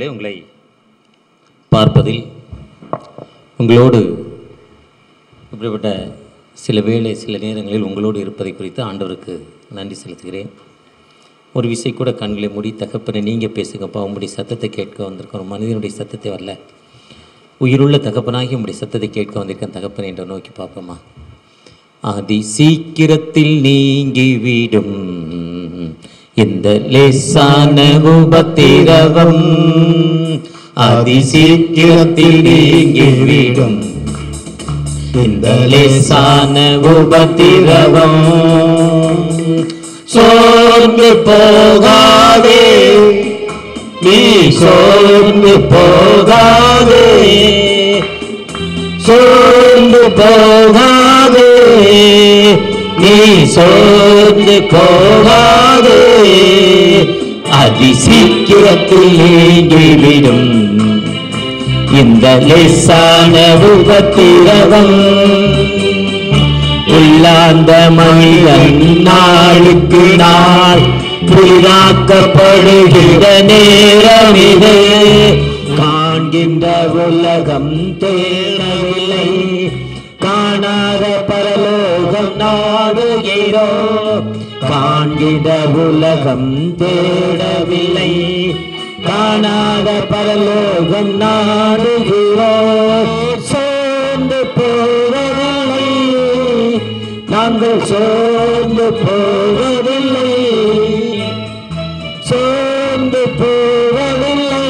நாட்களிலே உங்களை பார்ப்பதில் உங்களோடு இப்படிப்பட்ட சில வேளை சில நேரங்களில் உங்களோடு இருப்பதை குறித்து ஆண்டவருக்கு நன்றி செலுத்துகிறேன் ஒரு விசை கூட கண்களை மூடி தகப்பனை நீங்கள் பேசுங்கப்பா உங்களுடைய சத்தத்தை கேட்க வந்திருக்கோம் ஒரு மனிதனுடைய சத்தத்தை வரல உயிருள்ள தகப்பனாகி உங்களுடைய சத்தத்தை கேட்க வந்திருக்கேன் தகப்பனை என்ற நோக்கி பார்ப்போமா அதி சீக்கிரத்தில் நீங்கிவிடும் இந்த லேசான உபத்திரவம் அதி சீக்கிரத்தில் நீங்கிவிடும் இந்த லேசான உபத்திரவம் சோர்ந்து போகாதே நீ சோர்ந்து போகாதே சோர்ந்து போகாதே நீ சோர்ந்து போகாதே அதி சீக்கிரத்தில் நீங்கிவிடும் இந்த லேசான உபத்திரவம் உள்ளாந்த மனிதன் நாளுக்கு நாள் புதிதாக்கப்படுகிற நேரம் இது காண்கின்ற உலகம் தேடவில்லை காணாத பரலோகம் நாடுகிறோ காண்கின்ற உலகம் தேடவில்லை காணாத பரலோகம் நாடுகிறோ சோர்ந்து போவதில்லை நாங்கள் சோர்ந்து போவதில்லை சோர்ந்து போவதில்லை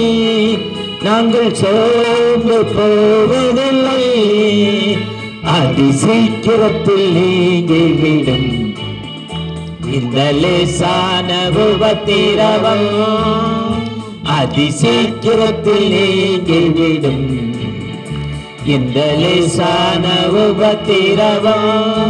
நாங்கள் சோர்ந்து போவதில்லை அதி சீக்கிரத்தில் நீங்கிவிடும் இந்த லேசான உபத்திரவம் அதி சீக்கிரத்தில் நீங்கிவிடும் இந்த லேசான உபத்திரவம்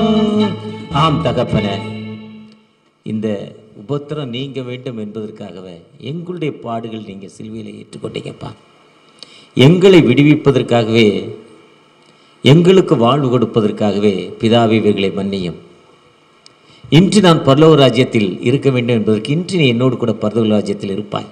ஆம் தகப்பனே இந்த உபத்திரம் நீங்க வேண்டும் என்பதற்காகவே எங்களுடைய பாடுகள் நீங்க சிலுவையில் ஏற்றுக்கொண்டீங்கப்பா எங்களை விடுவிப்பதற்காகவே எங்களுக்கு வாழ்வு கொடுப்பதற்காகவே பிதாவை இவைகளை மன்னியும் இன்று நான் பரலோக ராஜ்யத்தில் இருக்க வேண்டும் என்பதற்கு இன்று நீ என்னோடு கூட பரலோக ராஜ்யத்தில் இருப்பாய்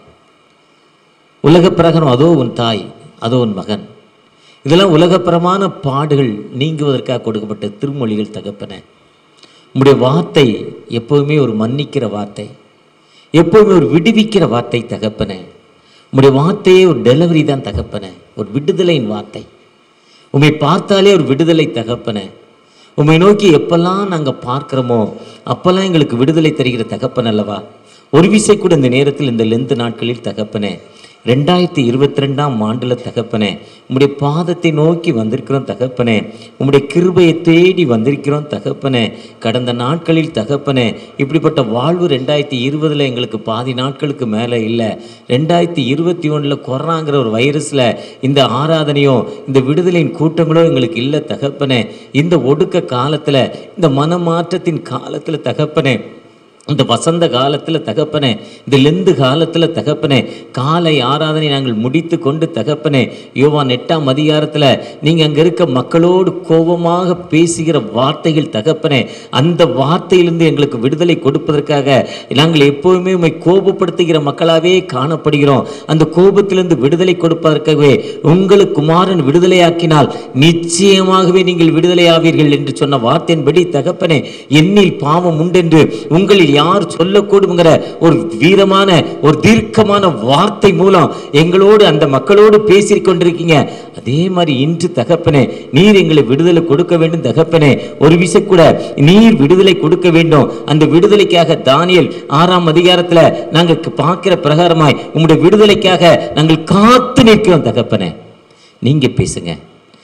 உலகப் பிரகாரம் அதோ உன் தாய் அதோ உன் மகன் இதெல்லாம் உலகப்பரமான பாடுகள் நீங்குவதற்காக கொடுக்கப்பட்ட திருமொழிகள் தகப்பன உம்முடைய வார்த்தை எப்போவுமே ஒரு மன்னிக்கிற வார்த்தை எப்போவுமே ஒரு விடுவிக்கிற வார்த்தை தகப்பன உம்முடைய வார்த்தையே ஒரு டெலிவரி தான் தகப்பன ஒரு விடுதலையின் வார்த்தை உம்மை பார்த்தாலே ஒரு விடுதலை தகப்பன உம்மை நோக்கி எப்பெல்லாம் நாங்கள் பார்க்குறோமோ அப்பெல்லாம் எங்களுக்கு விடுதலை தருகிற தகப்பன் அல்லவா ஒரு விசை கூட இந்த நேரத்தில் இந்த லெந்து நாட்களில் தகப்பனே ரெண்டாயிரத்தி இருபத்தி ரெண்டாம் ஆண்டில் தகப்பனே உம்முடைய பாதத்தை நோக்கி வந்திருக்கிறோம் தகப்பனே உம்முடைய கிருபையை தேடி வந்திருக்கிறோம் தகப்பனே கடந்த நாட்களில் தகப்பனே இப்படிப்பட்ட வாழ்வு ரெண்டாயிரத்தி இருபதில் எங்களுக்கு பாதி நாட்களுக்கு மேலே இல்லை ரெண்டாயிரத்தி இருபத்தி ஒன்றில் கொரோனாங்கிற ஒரு வைரஸில் இந்த ஆராதனையோ இந்த விடுதலையின் கூட்டங்களோ எங்களுக்கு இல்லை தகப்பனே இந்த ஒடுக்க காலத்தில் இந்த மனமாற்றத்தின் காலத்தில் தகப்பனே இந்த வசந்த காலத்தில் தகப்பனே இந்த லெந்து காலத்தில் தகப்பனே காலை ஆராதனை நாங்கள் முடித்து கொண்டு தகப்பனே யோவான் எட்டாம் அதிகாரத்தில் நீங்கள் அங்கே இருக்க மக்களோடு கோபமாக பேசுகிற வார்த்தைகள் தகப்பனே அந்த வார்த்தையிலிருந்து எங்களுக்கு விடுதலை கொடுப்பதற்காக நாங்கள் எப்போவுமே உண்மை கோபப்படுத்துகிற மக்களாகவே காணப்படுகிறோம் அந்த கோபத்திலிருந்து விடுதலை கொடுப்பதற்காகவே உங்களுக்கு குமாரன் விடுதலையாக்கினால் நிச்சயமாகவே நீங்கள் விடுதலையாவீர்கள் என்று சொன்ன வார்த்தையின்படி தகப்பனே என்னில் பாவம் உண்டென்று உங்களில் யார் சொல்லக்கூடுங்கிற ஒரு வீரமான ஒரு தீர்க்கமான வார்த்தை மூலம் எங்களோடு அந்த மக்களோடு பேசிக் கொண்டிருக்கீங்க அதே மாதிரி இன்று தகப்பனே நீர் எங்களை விடுதலை கொடுக்க வேண்டும் தகப்பனே ஒரு விஷயம் கூட நீர் விடுதலை கொடுக்க வேண்டும் அந்த விடுதலைக்காக தானியல் ஆறாம் அதிகாரத்துல நாங்க பார்க்கிற பிரகாரமாய் உங்களுடைய விடுதலைக்காக நாங்கள் காத்து நிற்கிறோம் தகப்பனே நீங்க பேசுங்க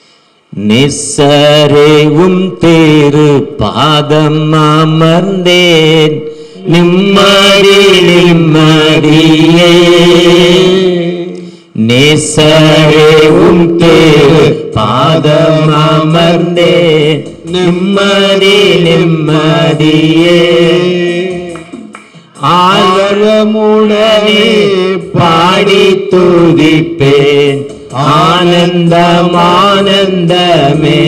நெசரே உம் தேரு பாதம் அமர்ந்தேன் நிம்மதி நிம்மதியே நேசரே உம் தேரு பாதம் அமர்ந்தேன் நிம்மதி நிம்மதியே ஆர்வமுடனே பாடி துதிப்பேன் ஆனந்தம் ஆனந்தமே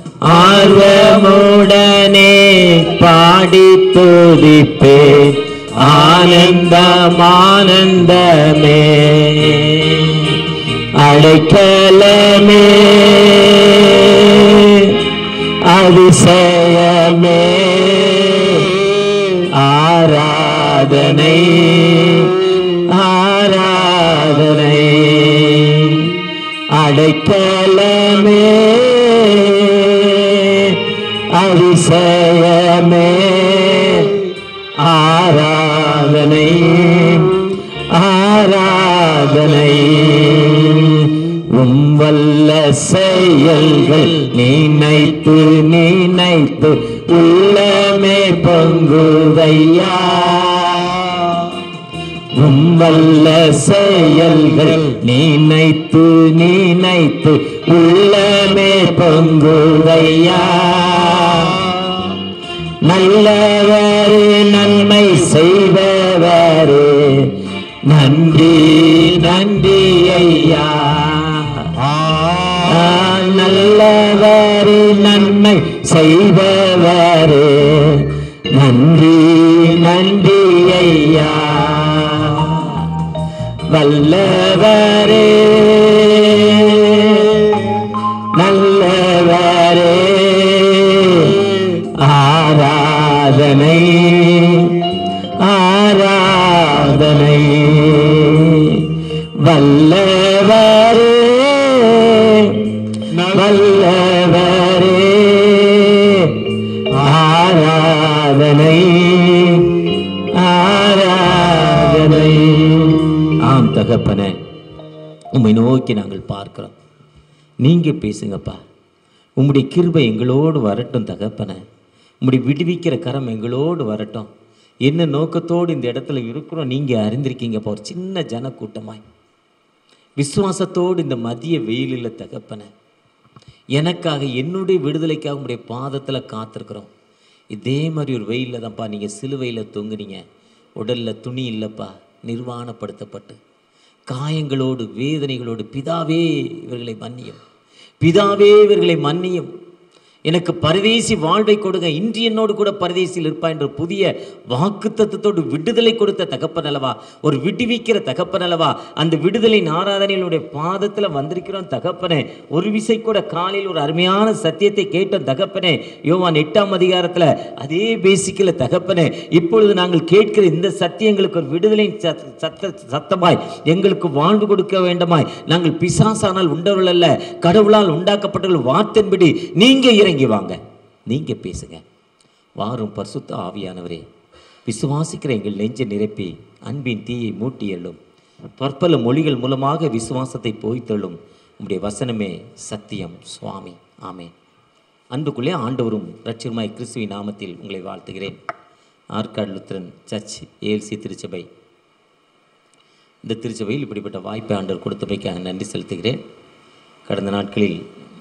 ஆர்வமுடனே பாடி துதிப்பேன் ஆனந்தம் ஆனந்தமே அடைக்கலமே அதிசயமே ஆராதனை ஆராதனை அடைக்கலமே அதிசயமே ஆராதனை ஆராதனை உம் வல்ல செயல்கள் நினைத்து நினைத்து உள்ளமே பொங்குதையா உம் வல்ல செயல்கள் நினைத்து நினைத்து உள்ளமே பொங்குதையா நல்லவரே நன்மை செய்பவரே நன்றி நன்றி ஐயா ஆ, நல்லவரே நன்மை செய்பவரே நன்றி நன்றி ஐயா வல்லவரே நல்லவரே ஆராதனை ஆராதனை வல்லவரே வல்லவரே ஆராதனை ஆராதனை ஆம் தகப்பனே உம்மை நோக்கி நாங்கள் பார்க்கிறோம் நீங்க பேசுங்கப்பா உம்முடைய கிருபை எங்களோடு வரட்டும் தகப்பனே உம்முடைய விடுவிக்கிற கரம் எங்களோடு வரட்டும் என்ன நோக்கத்தோடு இந்த இடத்துல இருக்கிறோம் நீங்க அறிந்திருக்கீங்கப்பா ஒரு சின்ன ஜனக்கூட்டமாய் விசுவாசத்தோடு இந்த மதிய வெயிலில் தகப்பனே எனக்காக என்னுடைய விடுதலைக்காக உங்களுடைய பாதத்தில் காத்திருக்கிறோம் இதே மாதிரி ஒரு வெயிலில் தான்ப்பா நீங்கள் சிலுவையில் தொங்குனீங்க உடலில் துணி இல்லைப்பா நிர்வாணப்படுத்தப்பட்டு காயங்களோடு வேதனைகளோடு பிதாவே இவர்களை மன்னியும் பிதாவே இவர்களை மன்னியும் எனக்கு பரதேசி வாழ்வை கொடுங்க இன்று என்னோடு கூட பரதேசியில் இருப்பா என்ற புதிய வாக்கு தத்துவத்தோடு விடுதலை கொடுத்த தகப்பன் அல்லவா ஒரு விடுவிக்கிற தகப்பன் அல்லவா அந்த விடுதலை ஆராதனையினுடைய பாதத்தில் வந்திருக்கிறோம் தகப்பனே ஒரு விசை கூட காலையில் ஒரு அருமையான சத்தியத்தை கேட்ட தகப்பனே யோவான் எட்டாம் அதிகாரத்தில் அதே பேசிக்கல தகப்பனே இப்பொழுது நாங்கள் கேட்கிற இந்த சத்தியங்களுக்கு ஒரு விடுதலை சத்- சத்த சத்தமாய் எங்களுக்கு வாழ்வு கொடுக்க வேண்டுமாய் நாங்கள் பிசாசானால் உண்டவர்கள் அல்ல கடவுளால் உண்டாக்கப்பட்டவர்கள் வார்த்தைன்படி நீங்க இறங்கி வாங்க நீங்க பேசுங்க வாரும் பரிசுத்த ஆவியானவரே விசுவாசிக்கிற எங்கள் நெஞ்சை நிரப்பி அன்பின் தீயை மூட்டி எள்ளும் பற்பல மொழிகள் மூலமாக விசுவாசத்தை போய்த்தள்ளும் உம்முடைய வசனமே சத்தியம் சுவாமி ஆமென் அன்புக்குள்ளே ஆண்டவரும் ரட்சருமாய் கிறிஸ்துவின் நாமத்தில் உங்களை வாழ்த்துகிறேன் ஆற்காடு லுத்ரன் சர்ச் ஏஎல்சி திருச்சபை இந்த திருச்சபையில் இப்படிப்பட்ட வாய்ப்பை ஆண்டவர் கொடுத்தமைக்காக நன்றி செலுத்துகிறேன் கடந்த நாட்களில்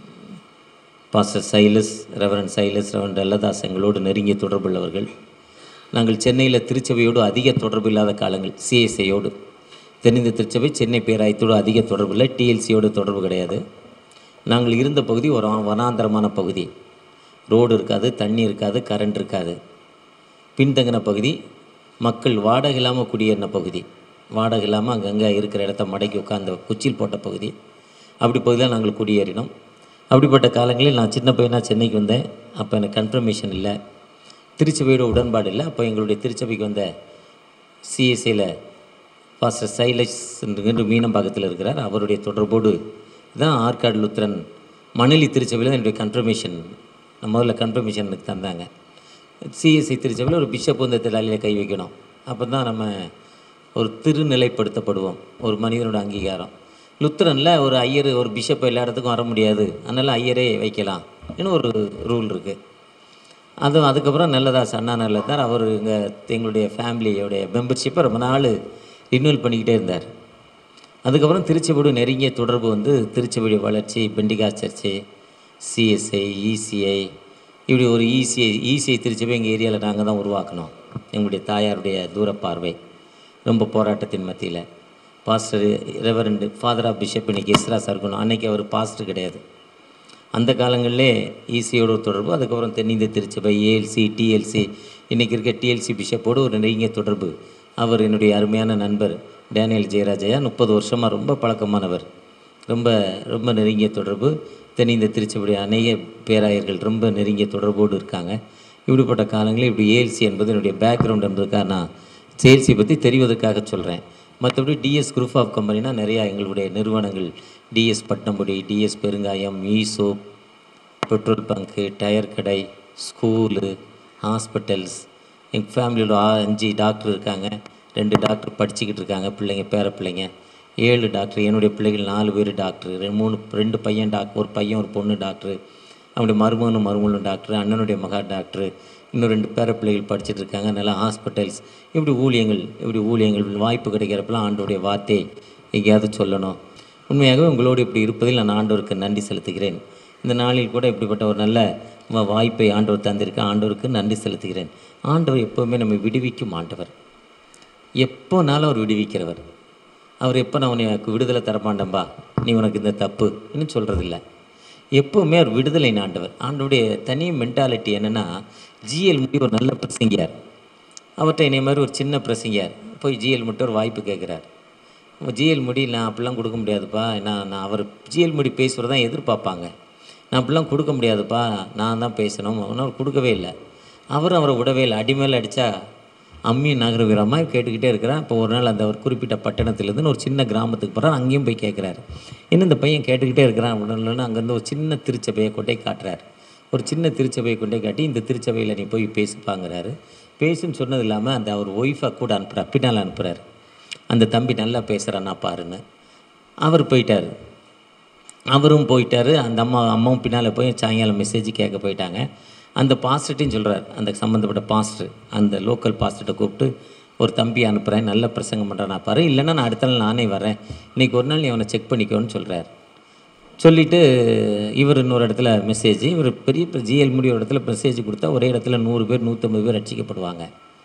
pastor Silas reverend Silas reverend டல்லதாஸ் எங்களோடு நெருங்கிய தொடர்புள்ளவர்கள் நாங்கள் சென்னையில் திருச்சபையோடு அதிக தொடர்பு இல்லாத காலங்கள் சிஎஸ்ஐயோடு தென்னிந்திய திருச்சபை சென்னை பேராயத்தோடு அதிக தொடர்பு இல்லை டிஎல்சியோடு தொடர்பு கிடையாது நாங்கள் இருந்த பகுதி ஒரு வனாந்தரமான பகுதி ரோடு இருக்காது தண்ணி இருக்காது கரண்ட் இருக்காது பின்தங்கின பகுதி மக்கள் வாடகை இல்லாமல் குடியேறின பகுதி வாடகை இல்லாமல் அங்கங்கே இருக்கிற இடத்த மடக்கி உட்காந்து குச்சில் போட்ட பகுதி அப்படி பகுதியில் நாங்கள் குடியேறினோம் அப்படிப்பட்ட காலங்களில் நான் சின்ன பையனாக சென்னைக்கு வந்தேன் அப்போ எனக்கு கன்ஃபர்மேஷன் இல்லை திருச்சபையோட உடன்பாடு இல்லை அப்போ எங்களுடைய திருச்சபைக்கு வந்த சிஎஸ்சியில் பாஸ்டர் சைலஸ் என்று மீனம்பாக்கத்தில் இருக்கிறார் அவருடைய தொடர்போடு தான் ஆற்காடு லுத்ரன் மணலி திருச்சபையில் தான் என்னுடைய கன்ஃபர்மேஷன் முதல்ல கன்ஃபர்மேஷன் எனக்கு தந்தாங்க சிஎஸ்சி திருச்சபையில் ஒரு பிஷப் வந்து தலையில் கை வைக்கணும் அப்போ தான் நம்ம ஒரு திருநிலைப்படுத்தப்படுவோம் ஒரு மனிதனோட அங்கீகாரம் லுத்தரனில் ஒரு ஐயர் ஒரு பிஷப் எல்லா இடத்துக்கும் வர முடியாது அதனால் ஐயரே வைக்கலாம் இன்னும் ஒரு ரூல் இருக்குது அதுவும் அதுக்கப்புறம் நல்லதாஸ் அண்ணா நல்லதார் அவர் எங்கள் எங்களுடைய ஃபேமிலியோடைய மெம்பர்ஷிப்பை ரொம்ப நாள் ரினியூவல் பண்ணிக்கிட்டே இருந்தார் அதுக்கப்புறம் திருச்செபோடு நெருங்கிய தொடர்பு வந்து திருச்செபடி வளர்ச்சி பெண்டிகா சர்ச்சு சிஎஸ்ஐ இசிஐ இப்படி ஒரு இசிஐ இசிஐ திருச்சபை எங்கள் ஏரியாவில் நாங்கள் தான் உருவாக்கினோம் எங்களுடைய தாயாருடைய தூர பார்வை ரொம்ப போராட்டத்தின் மத்தியில் pastor reverend father of bishop இன்னைக்கு இஸ்ரா சர்க்கணும் அன்னைக்கு அவர் பாஸ்டர் கிடையாது அந்த காலங்களிலே ஈசியோட ஒரு தொடர்பு அதுக்கப்புறம் தென்னிந்திய திருச்சபை ஏஎல்சி டிஎல்சி இன்றைக்கி இருக்க டிஎல்சி பிஷப்போடு ஒரு நெருங்கிய தொடர்பு அவர் என்னுடைய அருமையான நண்பர் டேனியல் ஜெயராஜையா முப்பது வருஷமாக ரொம்ப பழக்கமானவர் ரொம்ப ரொம்ப நெருங்கிய தொடர்பு தென்னிந்திய திருச்சபை அநேக பேராயர்கள் ரொம்ப நெருங்கிய தொடர்போடு இருக்காங்க இப்படிப்பட்ட காலங்களில் இப்படி ஏஎல்சி என்பது என்னுடைய பேக்ரவுண்ட் என்பதுக்காக நான் சேல்சி பற்றி தெரிவதற்காக சொல்கிறேன் மற்றபடி டிஎஸ் குரூப் ஆஃப் கம்பெனினா நிறையா எங்களுடைய நிறுவனங்கள் டிஎஸ் பட்டம்பொடி டிஎஸ் பெருங்காயம் மீசோப் பெட்ரோல் பங்க்கு டயர் கடை ஸ்கூலு ஹாஸ்பிட்டல்ஸ் எங்கள் ஃபேமிலியில் ஆ- அஞ்சு டாக்டர் இருக்காங்க ரெண்டு டாக்டர் படிச்சுக்கிட்டு இருக்காங்க பிள்ளைங்க பேர பிள்ளைங்க ஏழு டாக்டர் என்னுடைய பிள்ளைகள் நாலு பேர் டாக்டர் ரெண்டு மூணு ரெண்டு பையன் டாக்டர் ஒரு பையன் ஒரு பொண்ணு டாக்டர் அவனுடைய மருமகனும் மருமகளும் டாக்டர் அண்ணனுடைய மகா டாக்டர் இன்னும் ரெண்டு பேர பிள்ளைகள் படிச்சுட்டு இருக்காங்க நல்லா ஹாஸ்பிட்டல்ஸ் இப்படி ஊழியங்கள் இப்படி ஊழியங்கள் வாய்ப்பு கிடைக்கிறப்பெல்லாம் ஆண்டோடைய வார்த்தை எங்கேயாவது சொல்லணும் உண்மையாகவே உங்களோடு இப்படி இருப்பதில் நான் ஆண்டவருக்கு நன்றி செலுத்துகிறேன் இந்த நாளில் கூட இப்படிப்பட்ட ஒரு நல்ல வ- வாய்ப்பை ஆண்டவர் தந்திருக்க ஆண்டவருக்கு நன்றி செலுத்துகிறேன் ஆண்டவர் எப்போவுமே நம்மை விடுவிக்கும் ஆண்டவர் எப்போனாலும் அவர் விடுவிக்கிறவர் அவர் எப்போ நான் உனக்கு விடுதலை தரமாட்டேன்பா நீ உனக்கு இந்த தப்பு இன்னும் சொல்கிறதில்ல எப்போவுமே அவர் விடுதலை ஆண்டவர் ஆண்டவருடைய தனி மென்டாலிட்டி என்னென்னா ஜிஎல் முடி ஒரு நல்ல பிரசங்கியார் அவர்கிட்ட என்னை மாதிரி ஒரு சின்ன பிரசங்கியார் போய் ஜிஎல் மட்டும் ஒரு வாய்ப்பு கேட்குறார் ஜிஎல் முடி நான் அப்படிலாம் கொடுக்க முடியாதுப்பா நான் நான் அவர் ஜிஎல் முடி பேசுகிறது தான் எதிர்பார்ப்பாங்க நான் அப்படிலாம் கொடுக்க முடியாதுப்பா நான் தான் பேசணும் ஆனால் அவர் கொடுக்கவே இல்லை அவரும் அவரை விடவே இல்லை அடிமேல் அடித்தா அம்மி நகரவீரமாக கேட்டுக்கிட்டே இருக்கிறான் இப்போ ஒரு நாள் அந்த ஒரு குறிப்பிட்ட பட்டணத்துலேருந்து ஒரு சின்ன கிராமத்துக்கு போகிறார் அங்கேயும் போய் கேட்குறாரு இன்னும் இந்த பையன் கேட்டுக்கிட்டே இருக்கிறான் அப்படின்னு அங்கேருந்து ஒரு சின்ன திருச்சபையை கொண்டே காட்டுறாரு ஒரு சின்ன திருச்சபையை கொண்டே காட்டி இந்த திருச்சபையில் நீ போய் பேசுப்பாங்கிறாரு பேசுன்னு சொன்னது இல்லாமல் அந்த அவர் ஒய்ஃபை கூட அனுப்புகிறார் பின்னால் அனுப்புகிறாரு அந்த தம்பி நல்லா பேசுகிறான்னா பாருன்னு அவர் போயிட்டார் அவரும் போயிட்டாரு அந்த அம்மா அம்மாவும் பின்னால் போய் சாயங்காலம் மெசேஜ் கேட்க போயிட்டாங்க அந்த பாஸ்டர்ட்டையும் சொல்கிறார் அந்த சம்மந்தப்பட்ட பாஸ்டர் அந்த லோக்கல் பாஸ்டர்கிட்ட கூப்பிட்டு ஒரு தம்பி அனுப்புகிறேன் நல்ல பிரசங்கம் பண்ணுறேன் நான் பாரு இல்லைன்னா நான் அடுத்த நாள் நானே வரேன் இன்றைக்கி ஒரு நாள் நீ அவனை செக் பண்ணிக்கோன்னு சொல்கிறார் சொல்லிவிட்டு இவர் இன்னொரு இடத்துல மெசேஜ் இவர் பெரிய ஜிஎல் முடி ஒரு இடத்துல மெசேஜ் கொடுத்தா ஒரே இடத்துல நூறு பேர் நூற்றம்பது பேர் ரட்சிக்கப்படுவாங்க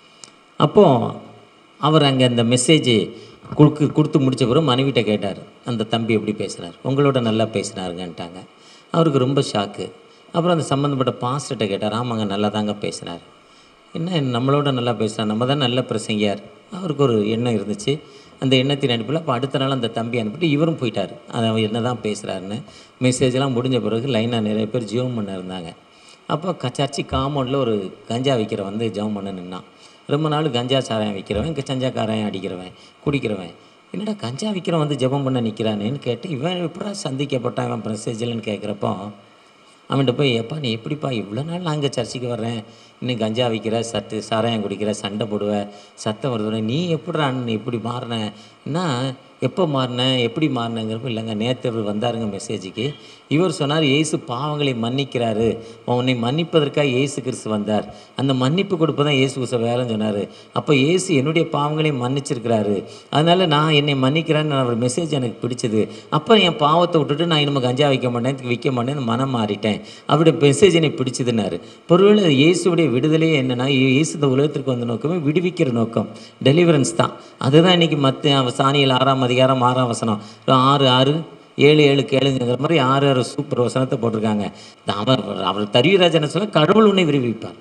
அப்போது அவர் அங்கே அந்த மெசேஜ் கொடுக்கு கொடுத்து முடிச்ச பிறகு மனைவிட்ட கேட்டார் அந்த தம்பி எப்படி பேசுகிறார் உங்களோட நல்லா பேசினாருங்கன்ட்டாங்க அவருக்கு ரொம்ப ஷாக்கு அப்புறம் அந்த சம்மந்தப்பட்ட பாஸ்டர்கிட்ட கேட்டார் ஆமாங்க நல்லா தாங்க பேசினார் என்ன நம்மளோட நல்லா பேசுகிறார் நம்ம தான் நல்ல பிரசங்கியார் அவருக்கு ஒரு எண்ணம் இருந்துச்சு அந்த எண்ணத்தின் அனுப்பில் அப்போ அடுத்த நாள் அந்த தம்பி அனுப்பிட்டு இவரும் போயிட்டார் அது அவர் என்ன தான் பேசுகிறாருன்னு மெசேஜ்லாம் முடிஞ்ச பிறகு லைனாக நிறைய பேர் ஜியோம் பண்ண இருந்தாங்க அப்போ க சர்ச்சி காம்பவுண்டில் ஒரு கஞ்சா விற்கிற வந்து ஜெபம் பண்ண நின்னான் ரொம்ப நாள் கஞ்சா சாராயம் விற்கிறவன் இங்கே கஞ்சா காராயம் அடிக்கிறவன் குடிக்கிறவன் என்னடா கஞ்சா விற்கிறவன் வந்து ஜெபம் பண்ண நிற்கிறானேன்னு கேட்டு இவன் எப்படா சந்திக்கப்பட்டான் இவன் மெசேஜில்னு கேட்குறப்போ அவன்கிட்ட போய் எப்பா நீ எப்படிப்பா இவ்வளோ நாள் நான் இங்கே சர்ச்சுக்கு வர்றேன் இன்னும் கஞ்சா விற்கிற சட்டு சாராயம் குடிக்கிற சண்டை போடுவ சத்தம் வருதுன்னு நீ எப்படிடா நீ இப்படி மாறின என்ன எப்போ மாறின எப்படி மாறினங்கிறப்ப இல்லைங்க நேற்று இவர் வந்தாருங்க மெசேஜுக்கு இவர் சொன்னார் இயேசு பாவங்களை மன்னிக்கிறாரு உன்னை மன்னிப்பதற்காக இயேசு கிறிஸ்து வந்தார் அந்த மன்னிப்பு கொடுப்பு தான் இயேசு கிறிஸ்து வேலைன்னு சொன்னார் அப்போ இயேசு என்னுடைய பாவங்களை மன்னிச்சிருக்கிறாரு அதனால் நான் என்னை மன்னிக்கிறேன்னு அவர் மெசேஜ் எனக்கு பிடிச்சது அப்போ என் பாவத்தை விட்டுட்டு நான் இனிமேல் கஞ்சா வைக்க மாட்டேன் விற்க மாட்டேன்னு மனம் மாறிட்டேன் அவருடைய மெசேஜ் என்னை பிடிச்சதுன்னாரு பொருள் இயேசுடைய விடுதலையே என்னன்னா இயேசு இந்த உலகத்திற்கு வந்த நோக்கமே விடுவிக்கிற நோக்கம் டெலிவரன்ஸ் தான் அதுதான் இன்னைக்கு மற்ற சாணியில் ஆறாம் அதிகாரம் ஆறாம் வசனம் ஆறு ஆறு ஏழு ஏழு கேளுங்கிற மாதிரி ஆறு ஆறு சூப்பர் வசனத்தை போட்டிருக்காங்க அவர் அவர் தரியராஜன் சொல்ல கடவுள் உன்னை விடுவிப்பார்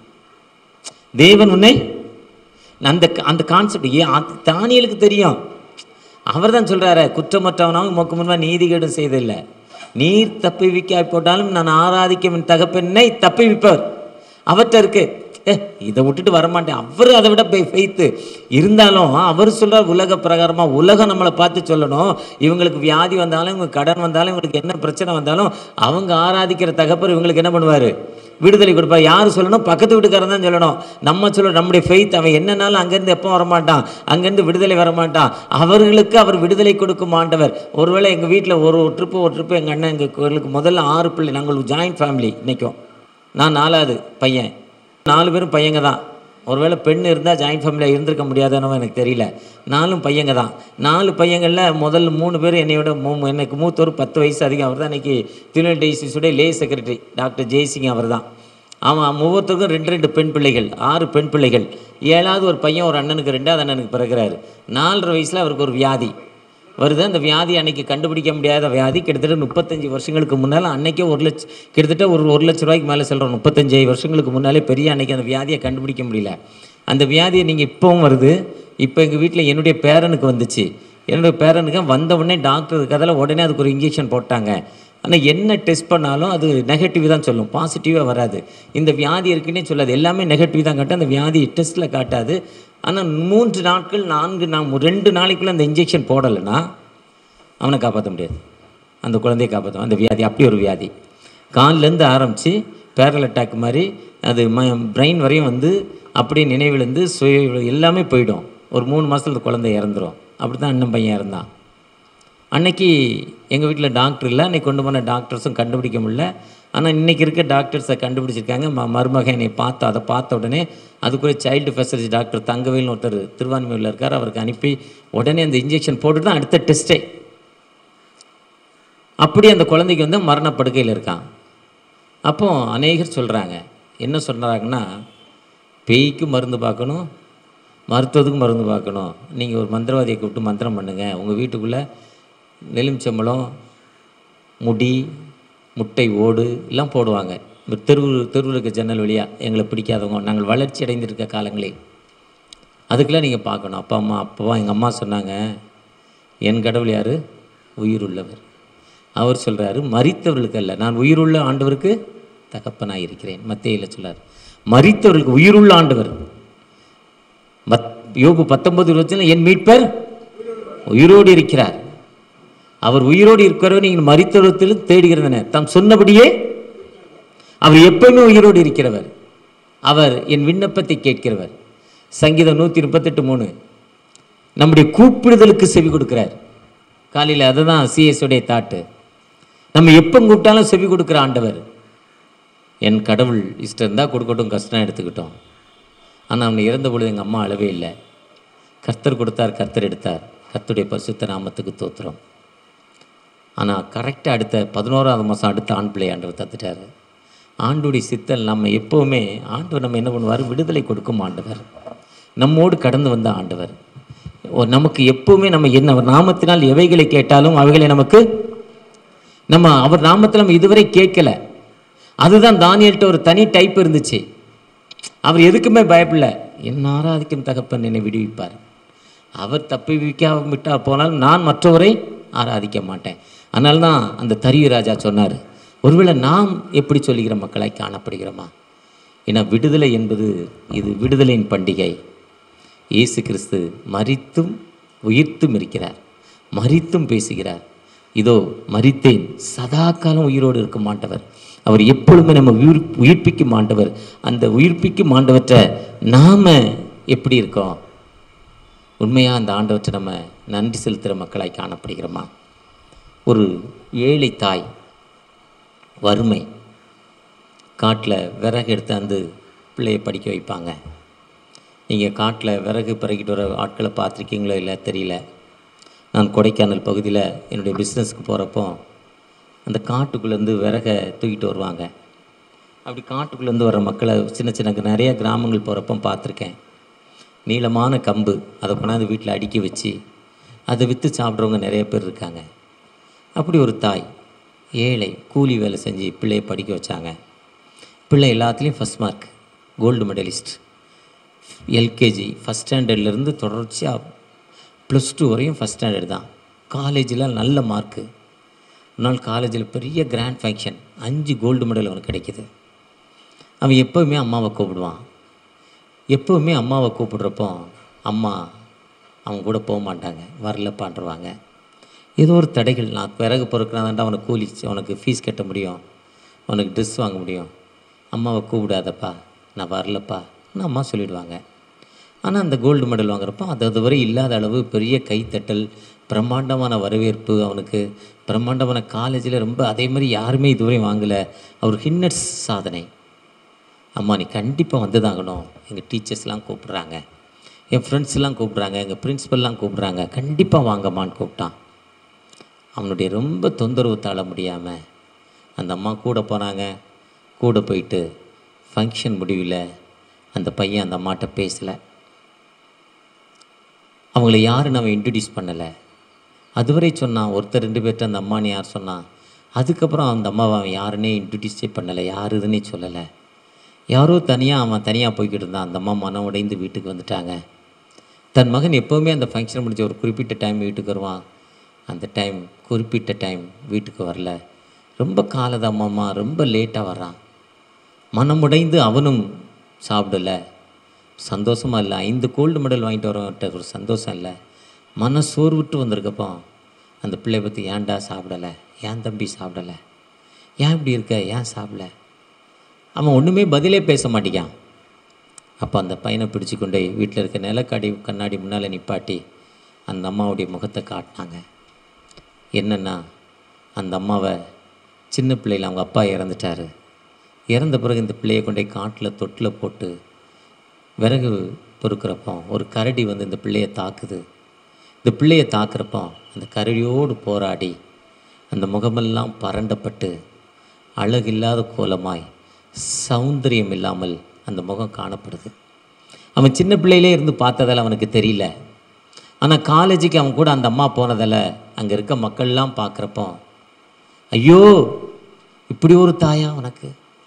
தேவன் உன்னை அந்த அந்த கான்செப்ட் ஏன் தானியலுக்கு தெரியும் அவர் தான் சொல்கிறாரு குற்றமற்றவனாகவும் மொக்கு முன்பாக நீதிகேடும் செய்தில்லை நீர் தப்பி விக்காய் போட்டாலும் நான் ஆராதிக்கும் என் தகப்பெண்ணை தப்பி விப்பவர் அவர்கிட்ட இருக்கு ஏ இதை விட்டுட்டு வரமாட்டேன் அவர் அதை விட ஃபெய்த்து இருந்தாலும் அவர் சொல்கிறார் உலக பிரகாரமாக உலகம் நம்மளை பார்த்து சொல்லணும் இவங்களுக்கு வியாதி வந்தாலும் இவங்க கடன் வந்தாலும் இவங்களுக்கு என்ன பிரச்சனை வந்தாலும் அவங்க ஆராதிக்கிற தகப்பர் இவங்களுக்கு என்ன பண்ணுவார் விடுதலை கொடுப்பார் யார் சொல்லணும் பக்கத்து வீட்டுக்காரன் தான் சொல்லணும் நம்ம சொல்ல நம்முடைய ஃபெய்த் அவன் என்னன்னாலும் அங்கேருந்து எப்போ வரமாட்டான் அங்கேருந்து விடுதலை வரமாட்டான் அவர்களுக்கு அவர் விடுதலை கொடுக்கும் ஆண்டவர் ஒருவேளை எங்கள் வீட்டில் ஒரு ட்ரிப்பு ஒரு ட்ரிப்பு எங்கள் அண்ணன் எங்கள் கோயிலுக்கு முதல்ல ஆறு பிள்ளை நாங்கள் ஜாயிண்ட் ஃபேமிலி இன்றைக்கும் நான் நாலாவது பையன் நாலு பேரும் பையங்க தான் ஒருவேளை பெண் இருந்தால் ஜாயிண்ட் ஃபேமிலியாக இருந்திருக்க முடியாதுன்னு எனக்கு தெரியல நாலும் பையங்க தான் நாலு பையங்களில் முதல் மூணு பேர் என்னையோட மூ எனக்கு மூத்தவர் பத்து வயசு அதிகம் அவர் தான் இன்றைக்கி திருநெல் டிசிஸுடைய லே செக்ரட்டரி டாக்டர் ஜெய்சிங் அவர் தான் அவன் ஒவ்வொருத்தருக்கும் ரெண்டு ரெண்டு பெண் பிள்ளைகள் ஆறு பெண் பிள்ளைகள் ஏழாவது ஒரு பையன் ஒரு அண்ணனுக்கு ரெண்டாவது அண்ணனுக்கு பிறகுறாரு நாலரை வயசில் அவருக்கு ஒரு வியாதி வருது அந்த வியாதி அன்னைக்கு கண்டுபிடிக்க முடியாத வியாதி கிட்டத்தட்ட முப்பத்தஞ்சு வருஷங்களுக்கு முன்னால் அன்னைக்கே ஒரு லட்சம் கிட்டத்தட்ட ஒரு ஒரு லட்ச ரூபாய்க்கு மேலே சொல்கிறோம் முப்பத்தஞ்சு வருஷங்களுக்கு முன்னாலே பெரிய அன்னைக்கு அந்த வியாதியை கண்டுபிடிக்க முடியல அந்த வியாதியை நீங்கள் இப்போவும் வருது இப்போ எங்கள் வீட்டில் என்னுடைய பேரனுக்கு வந்துச்சு என்னுடைய பேரனுக்கு வந்த உடனே டாக்டர் கதில் உடனே அதுக்கு ஒரு இன்ஜெக்ஷன் போட்டாங்க ஆனால் என்ன டெஸ்ட் பண்ணாலும் அது நெகட்டிவ் தான் சொல்லும் பாசிட்டிவாக வராது இந்த வியாதி இருக்குன்னே சொல்லாது எல்லாமே நெகட்டிவ் தான் காட்டும் அந்த வியாதி டெஸ்ட்டில் காட்டாது ஆனால் மூன்று நாட்கள் நான்கு நான் ரெண்டு நாளைக்குள்ளே அந்த இன்ஜெக்ஷன் போடலைன்னா அவனை காப்பாற்ற முடியாது அந்த குழந்தையை காப்பாற்றும் அந்த வியாதி அப்படி ஒரு வியாதி கால்லேருந்து ஆரம்பித்து பேரல் அட்டாக் மாதிரி அது ம பிரெயின் வரையும் வந்து அப்படியே நினைவிலேருந்து சுய எல்லாமே போயிடும் ஒரு மூணு மாதத்துல அந்த குழந்தை இறந்துரும் அப்படி தான் அண்ணன் பையன் இறந்தான் அன்னைக்கு எங்கள் வீட்டில் டாக்டர் இல்லை அன்னைக்கு கொண்டு போன டாக்டர்ஸும் கண்டுபிடிக்க முடியல ஆனால் இன்றைக்கி இருக்க டாக்டர்ஸை கண்டுபிடிச்சிருக்காங்க ம மருமகன் என்னை பார்த்து அதை பார்த்த உடனே அதுக்குள்ளே சைல்டு ஃபெசிலிட்டி டாக்டர் தங்கவேல்னு ஒருத்தர் திருவான்மையூரில் இருக்கார் அவருக்கு அனுப்பி உடனே அந்த இன்ஜெக்ஷன் போட்டு தான் அடுத்த டெஸ்ட்டே அப்படி அந்த குழந்தைக்கு வந்து மரணப்படுக்கையில் இருக்கான் அப்போ அநேகர் சொல்கிறாங்க என்ன சொல்கிறாங்கன்னா பேய்க்கு மருந்து பார்க்கணும் மருத்துவத்துக்கும் மருந்து பார்க்கணும் நீங்கள் ஒரு மந்திரவாதியை கூப்பிட்டு மந்திரம் பண்ணுங்கள் உங்கள் வீட்டுக்குள்ளே நெலுமிச்சம்பழம் முடி முட்டை ஓடு எல்லாம் போடுவாங்க தெருவு தெருவில் இருக்க ஜன்னல் வழியாக எங்களை பிடிக்காதவங்க நாங்கள் வளர்ச்சி அடைந்திருக்க காலங்களில் அதுக்கெல்லாம் நீங்கள் பார்க்கணும் அப்பா அம்மா அப்பா எங்கள் அம்மா சொன்னாங்க என் கடவுள் யார் உயிருள்ளவர் அவர் சொல்கிறாரு மரித்தவர்களுக்கு அல்ல நான் உயிருள்ள ஆண்டவருக்கு தகப்பனாக இருக்கிறேன் மத்தியில் சொல்றார் மரித்தவர்களுக்கு உயிருள்ள ஆண்டவர் மத் யோபு பத்தொன்பது இருபத்தில் என் மீட்பர் உயிரோடு இருக்கிறார் அவர் உயிரோடு இருக்கிறவர் நீங்கள் மரித்தவர்களும் தேடுகிறதன தாம் சொன்னபடியே அவர் எப்பவுமே உயிரோடு இருக்கிறவர் அவர் என் விண்ணப்பத்தை கேட்கிறவர் சங்கீதம் நூற்றி முப்பத்தெட்டு மூணு நம்முடைய கூப்பிடுதலுக்கு செவி கொடுக்கிறார் காலையில் அதுதான் சிஎஸ் உடைய தாட்டு நம்ம எப்போ கூப்பிட்டாலும் செவி கொடுக்குற ஆண்டவர் என் கடவுள் இஷ்டம் இருந்தால் கொடுக்கட்டும் கஷ்டம் எடுத்துக்கிட்டோம் ஆனால் அவனை இறந்த பொழுது எங்கள் அம்மா அழவே இல்லை கர்த்தர் கொடுத்தார் கர்த்தர் எடுத்தார் கர்த்தருடைய பரிசுத்த நாமத்துக்கு தோத்துறோம் ஆனால் கரெக்டாக அடுத்த பதினோராவது மாதம் அடுத்த ஆண் பிள்ளை ஆண்டவர் தத்துட்டார் ஆண்டுடைய சித்தல் நம்ம எப்போவுமே ஆண்டவர் நம்ம என்ன பண்ணுவார் விடுதலை கொடுக்கும் ஆண்டவர் நம்மோடு கடந்து வந்த ஆண்டவர் ஓ, நமக்கு எப்போவுமே நம்ம என்ன அவர் நாமத்தினால் எவைகளை கேட்டாலும் அவைகளை நமக்கு நம்ம அவர் நாமத்தில் நம்ம இதுவரை கேட்கல அதுதான் தானியல்கிட்ட ஒரு தனி டைப் இருந்துச்சு அவர் எதுக்குமே பயப்படல என் ஆராதிக்கும் தகப்பன் என்னை விடுவிப்பார் அவர் தப்பி விட்டா போனால் நான் மற்றவரை ஆராதிக்க மாட்டேன் அதனால தான் அந்த தரியு ராஜா சொன்னார் ஒருவேளை நாம் எப்படி சொல்லுகிற மக்களாய் காணப்படுகிறோமா ஏன்னா விடுதலை என்பது இது விடுதலையின் பண்டிகை இயேசு கிறிஸ்து மரித்தும் உயிர்த்தும் இருக்கிறார் மரித்தும் பேசுகிறார் இதோ மரித்தேன் சதா காலம் உயிரோடு இருக்க மாட்டவர் அவர் எப்பொழுதுமே நம்ம உயிர் உயிர்ப்பிக்கும் ஆண்டவர் அந்த உயிர்ப்பிக்கும் ஆண்டவற்றை நாம எப்படி இருக்கோம் உண்மையாக அந்த ஆண்டவற்றை நம்ம நன்றி செலுத்துகிற மக்களாய் காணப்படுகிறோமா ஒரு ஏழை தாய் வறுமை காட்டில் விறகு எடுத்து வந்து பிள்ளையை படிக்க வைப்பாங்க நீங்கள் காட்டில் விறகு பிறகிட்டு வர ஆட்களை பார்த்துருக்கீங்களோ இல்லை தெரியல நான் கொடைக்கானல் பகுதியில் என்னுடைய பிஸ்னஸ்க்கு போகிறப்போ அந்த காட்டுக்குள்ளேருந்து விறகை தூக்கிட்டு வருவாங்க அப்படி காட்டுக்குள்ளேருந்து வர மக்களை சின்ன சின்ன நிறைய கிராமங்கள் போகிறப்போ பார்த்துருக்கேன் நீளமான கம்பு அதை கொண்டாந்து வீட்டில் அடுக்கி வச்சு அதை விற்று சாப்பிட்றவங்க நிறைய பேர் இருக்காங்க அப்படி ஒரு தாய் ஏழை கூலி வேலை செஞ்சு பிள்ளையை படிக்க வச்சாங்க பிள்ளை எல்லாத்துலேயும் first mark gold medalist LKG first ஸ்டாண்டர்ட்லேருந்து தொடர்ச்சியாக ப்ளஸ் டூ வரையும் ஃபஸ்ட் ஸ்டாண்டர்ட் தான் காலேஜில் நல்ல மார்க்கு ஒரு நாள் காலேஜில் பெரிய கிராண்ட் ஃபங்க்ஷன் அஞ்சு கோல்டு மெடல் அவனுக்கு கிடைக்கிது அவன் எப்போவுமே அம்மாவை கூப்பிடுவான் எப்போவுமே அம்மாவை கூப்பிடுறப்போ அம்மா அவங்க கூட போக மாட்டாங்க வரலப்பான்றுவாங்க ஏதோ ஒரு தடைகள் நான் பிறகு பொறுக்கிறான்டா அவனுக்கு கூலி அவனுக்கு ஃபீஸ் கட்ட முடியும் அவனுக்கு ட்ரெஸ் வாங்க முடியும் அம்மாவை கூப்பிடாதப்பா நான் வரலப்பா நான் அம்மா சொல்லிடுவாங்க ஆனால் அந்த கோல்டு மெடல் வாங்குறப்போ அது அதுவரை இல்லாத அளவு பெரிய கைத்தட்டல் பிரம்மாண்டமான வரவேற்பு அவனுக்கு பிரம்மாண்டமான காலேஜில் ரொம்ப அதே மாதிரி யாருமே இதுவரை வாங்கலை அவர் ஹின்னர்ஸ் சாதனை அம்மா நீ கண்டிப்பாக வந்து தாங்கணும் எங்கள் டீச்சர்ஸ்லாம் கூப்பிட்றாங்க என் ஃப்ரெண்ட்ஸ்லாம் கூப்பிட்றாங்க எங்கள் பிரின்ஸிபல்லாம் கூப்பிட்றாங்க கண்டிப்பாக வாங்கம்மான்னு கூப்பிட்டான் அவனுடைய ரொம்ப தொந்தரவு தாழ முடியாமல் அந்த அம்மா கூட போனாங்க கூட போயிட்டு ஃபங்க்ஷன் முடிவில் அந்த பையன் அந்த அம்மாட்ட பேசலை அவங்கள யாரும் நம்ம இன்ட்ரடியூஸ் பண்ணலை அதுவரை சொன்னான் ஒருத்தர் ரெண்டு பேர்ட்ட அந்த அம்மான்னு யார் சொன்னான் அதுக்கப்புறம் அந்த அம்மாவை அவன் யாருன்னே இன்ட்ரடியூஸே பண்ணலை யார் இதுன்னே சொல்லலை யாரோ தனியாக அவன் தனியாக போய்கிட்டு இருந்தான் அந்த அம்மா மனம் உடைந்து வீட்டுக்கு வந்துட்டாங்க தன் மகன் எப்போவுமே அந்த ஃபங்க்ஷன் முடிஞ்ச ஒரு குறிப்பிட்ட டைம் வீட்டுக்கு வருவான் அந்த டைம் குறிப்பிட்ட டைம் வீட்டுக்கு வரல ரொம்ப காலதாமமா ரொம்ப லேட்டாக வர்றான் மனமுடைந்து அவனும் சாப்பிடல சந்தோஷமாக இல்லை ஐந்து கோல்டு மெடல் வாங்கிட்டு வரவன்ட்ட ஒரு சந்தோஷம் இல்லை மன சோர்வுட்டு வந்திருக்கப்போ அந்த பிள்ளை பற்றி ஏன்டா சாப்பிடலை ஏன் தம்பி சாப்பிடலை ஏன் இப்படி இருக்க ஏன் சாப்பிடல அவன் ஒன்றுமே பதிலே பேச மாட்டேங்கான் அப்போ அந்த பையனை பிடிச்சு கொண்டு வீட்டில் இருக்க நிலக்காடி கண்ணாடி முன்னால் நிப்பாட்டி அந்த அம்மாவுடைய முகத்தை காட்டினாங்க என்னென்னா அந்த அம்மாவை சின்ன பிள்ளையில் அவங்க அப்பா இறந்துட்டாரு இறந்த பிறகு இந்த பிள்ளையை கொண்டு போய் காட்டில் தொட்டில் போட்டு விறகு பொறுக்கிறப்போ ஒரு கரடி வந்து இந்த பிள்ளையை தாக்குது இந்த பிள்ளையை தாக்குறப்போ அந்த கரடியோடு போராடி அந்த முகமெல்லாம் பரண்டப்பட்டு அழகில்லாத கோலமாய் சௌந்தரியம் இல்லாமல் அந்த முகம் காணப்படுது அவன் சின்ன பிள்ளையிலே இருந்து பார்த்ததால் அவனுக்கு தெரியல ஆனால் காலேஜுக்கு அவன் கூட அந்த அம்மா போனதால் அங்கே இருக்க மக்கள்லாம் பார்க்குறப்போ ஐயோ இப்படி ஒரு தாயா உனக்கு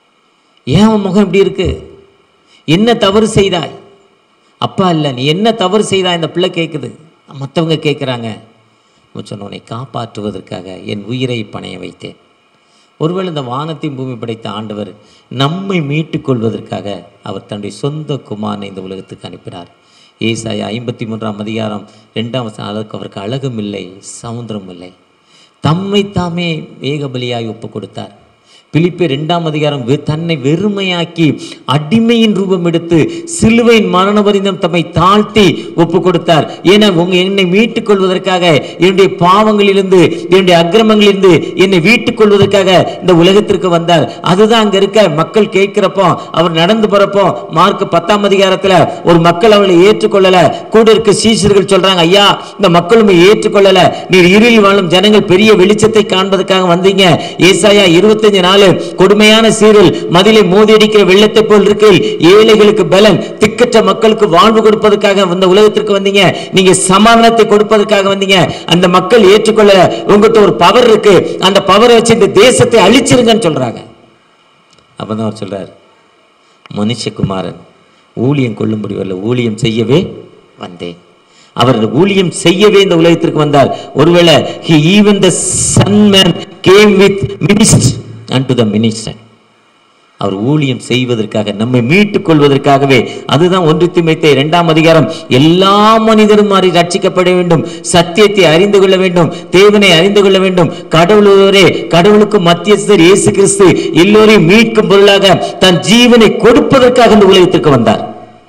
ஏன் அவன் முகம் இப்படி இருக்கு என்ன தவறு செய்தாய் அப்பா இல்லை நீ என்ன தவறு செய்தாய் இந்த பிள்ளை கேட்குது மற்றவங்க கேட்குறாங்க சொன்ன உன்னை காப்பாற்றுவதற்காக என் உயிரை பணைய வைத்தேன் ஒருவேளை இந்த வானத்தையும் பூமி படைத்த ஆண்டவர் நம்மை மீட்டுக் கொள்வதற்காக அவர் தன்னுடைய சொந்த குமாரனை இந்த உலகத்துக்கு அனுப்பினார் ஏசாயா ஐம்பத்தி மூன்றாம் அதிகாரம் ரெண்டாம் வசனம் அளவுக்கு அவருக்கு அழகும் இல்லை சவுந்தரம் இல்லை தம்மை தாமே வேகபலியாய் ஒப்பு கொடுத்தார் பிலிப்பே ரெண்டாம் அதிகாரம் வெ- தன்னை வெறுமையாக்கி அடிமையின் ரூபம் எடுத்து சிலுவையின் மரண பரிந்தம் தம்மை தாழ்த்தி ஒப்பு கொடுத்தார் ஏன்னா உங்க என்னை மீட்டுக் கொள்வதற்காக என்னுடைய பாவங்களிலிருந்து என்னுடைய அக்கிரமங்களிலிருந்து என்னை மீட்டுக் கொள்வதற்காக இந்த உலகத்திற்கு வந்தார் அதுதான் அங்க இருக்க மக்கள் கேட்கிறப்போ அவர் நடந்து போறப்போ மார்க் பத்தாம் அதிகாரத்துல ஒரு மக்கள் அவளை ஏற்றுக்கொள்ளல கூட இருக்க சீஷர்கள் சொல்றாங்க ஐயா இந்த மக்களும் ஏற்றுக்கொள்ளல நீர் இருளில் வாழும் ஜனங்கள் பெரிய வெளிச்சத்தை காண்பதற்காக வந்தீங்க ஏசாயா இருபத்தஞ்சு நாள் கொடுமையான சீரில் மதிலை மோதியடிக்கிற வெள்ளத்தை போல் இருக்கு ஏழைகளுக்கு பலன் திக்கற்ற மக்களுக்கு வாழ்வு கொடுப்பதற்காக இந்த உலகத்திற்கு வந்தீங்க நீங்க சமாதானத்தை கொடுப்பதற்காக வந்தீங்க அந்த மக்கள் ஏற்றுக்கொள்ள உங்ககிட்ட ஒரு பவர் இருக்கு அந்த பவரை வச்சு இந்த தேசத்தை அழிச்சிருங்கன்னு சொல்றாங்க அப்பதான் அவர் சொல்றாரு மனுஷகுமாரன் ஊழியம் கொள்ளும்படி வரல ஊழியம் செய்யவே வந்தேன் அவர் ஊழியம் செய்யவே இந்த உலகத்திற்கு வந்தார் ஒருவேளை he even the son man came with minister unto the minister அவர் ஊழியம் செய்வதற்காக நம்மை மீட்டுக் கொள்வதற்காகவே அதுதான் ஒன்று திமைத்த இரண்டாம் அதிகாரம் எல்லா மனிதரும் மாறி ரட்சிக்கப்பட வேண்டும் சத்தியத்தை அறிந்து கொள்ள வேண்டும் தேவனை அறிந்து கொள்ள வேண்டும் கடவுளோரே கடவுளுக்கு மத்தியஸ்தர் இயேசு கிறிஸ்து எல்லோரையும் மீட்கும் பொருளாக தன் ஜீவனை கொடுப்பதற்காக இந்த உலகத்திற்கு வந்தார்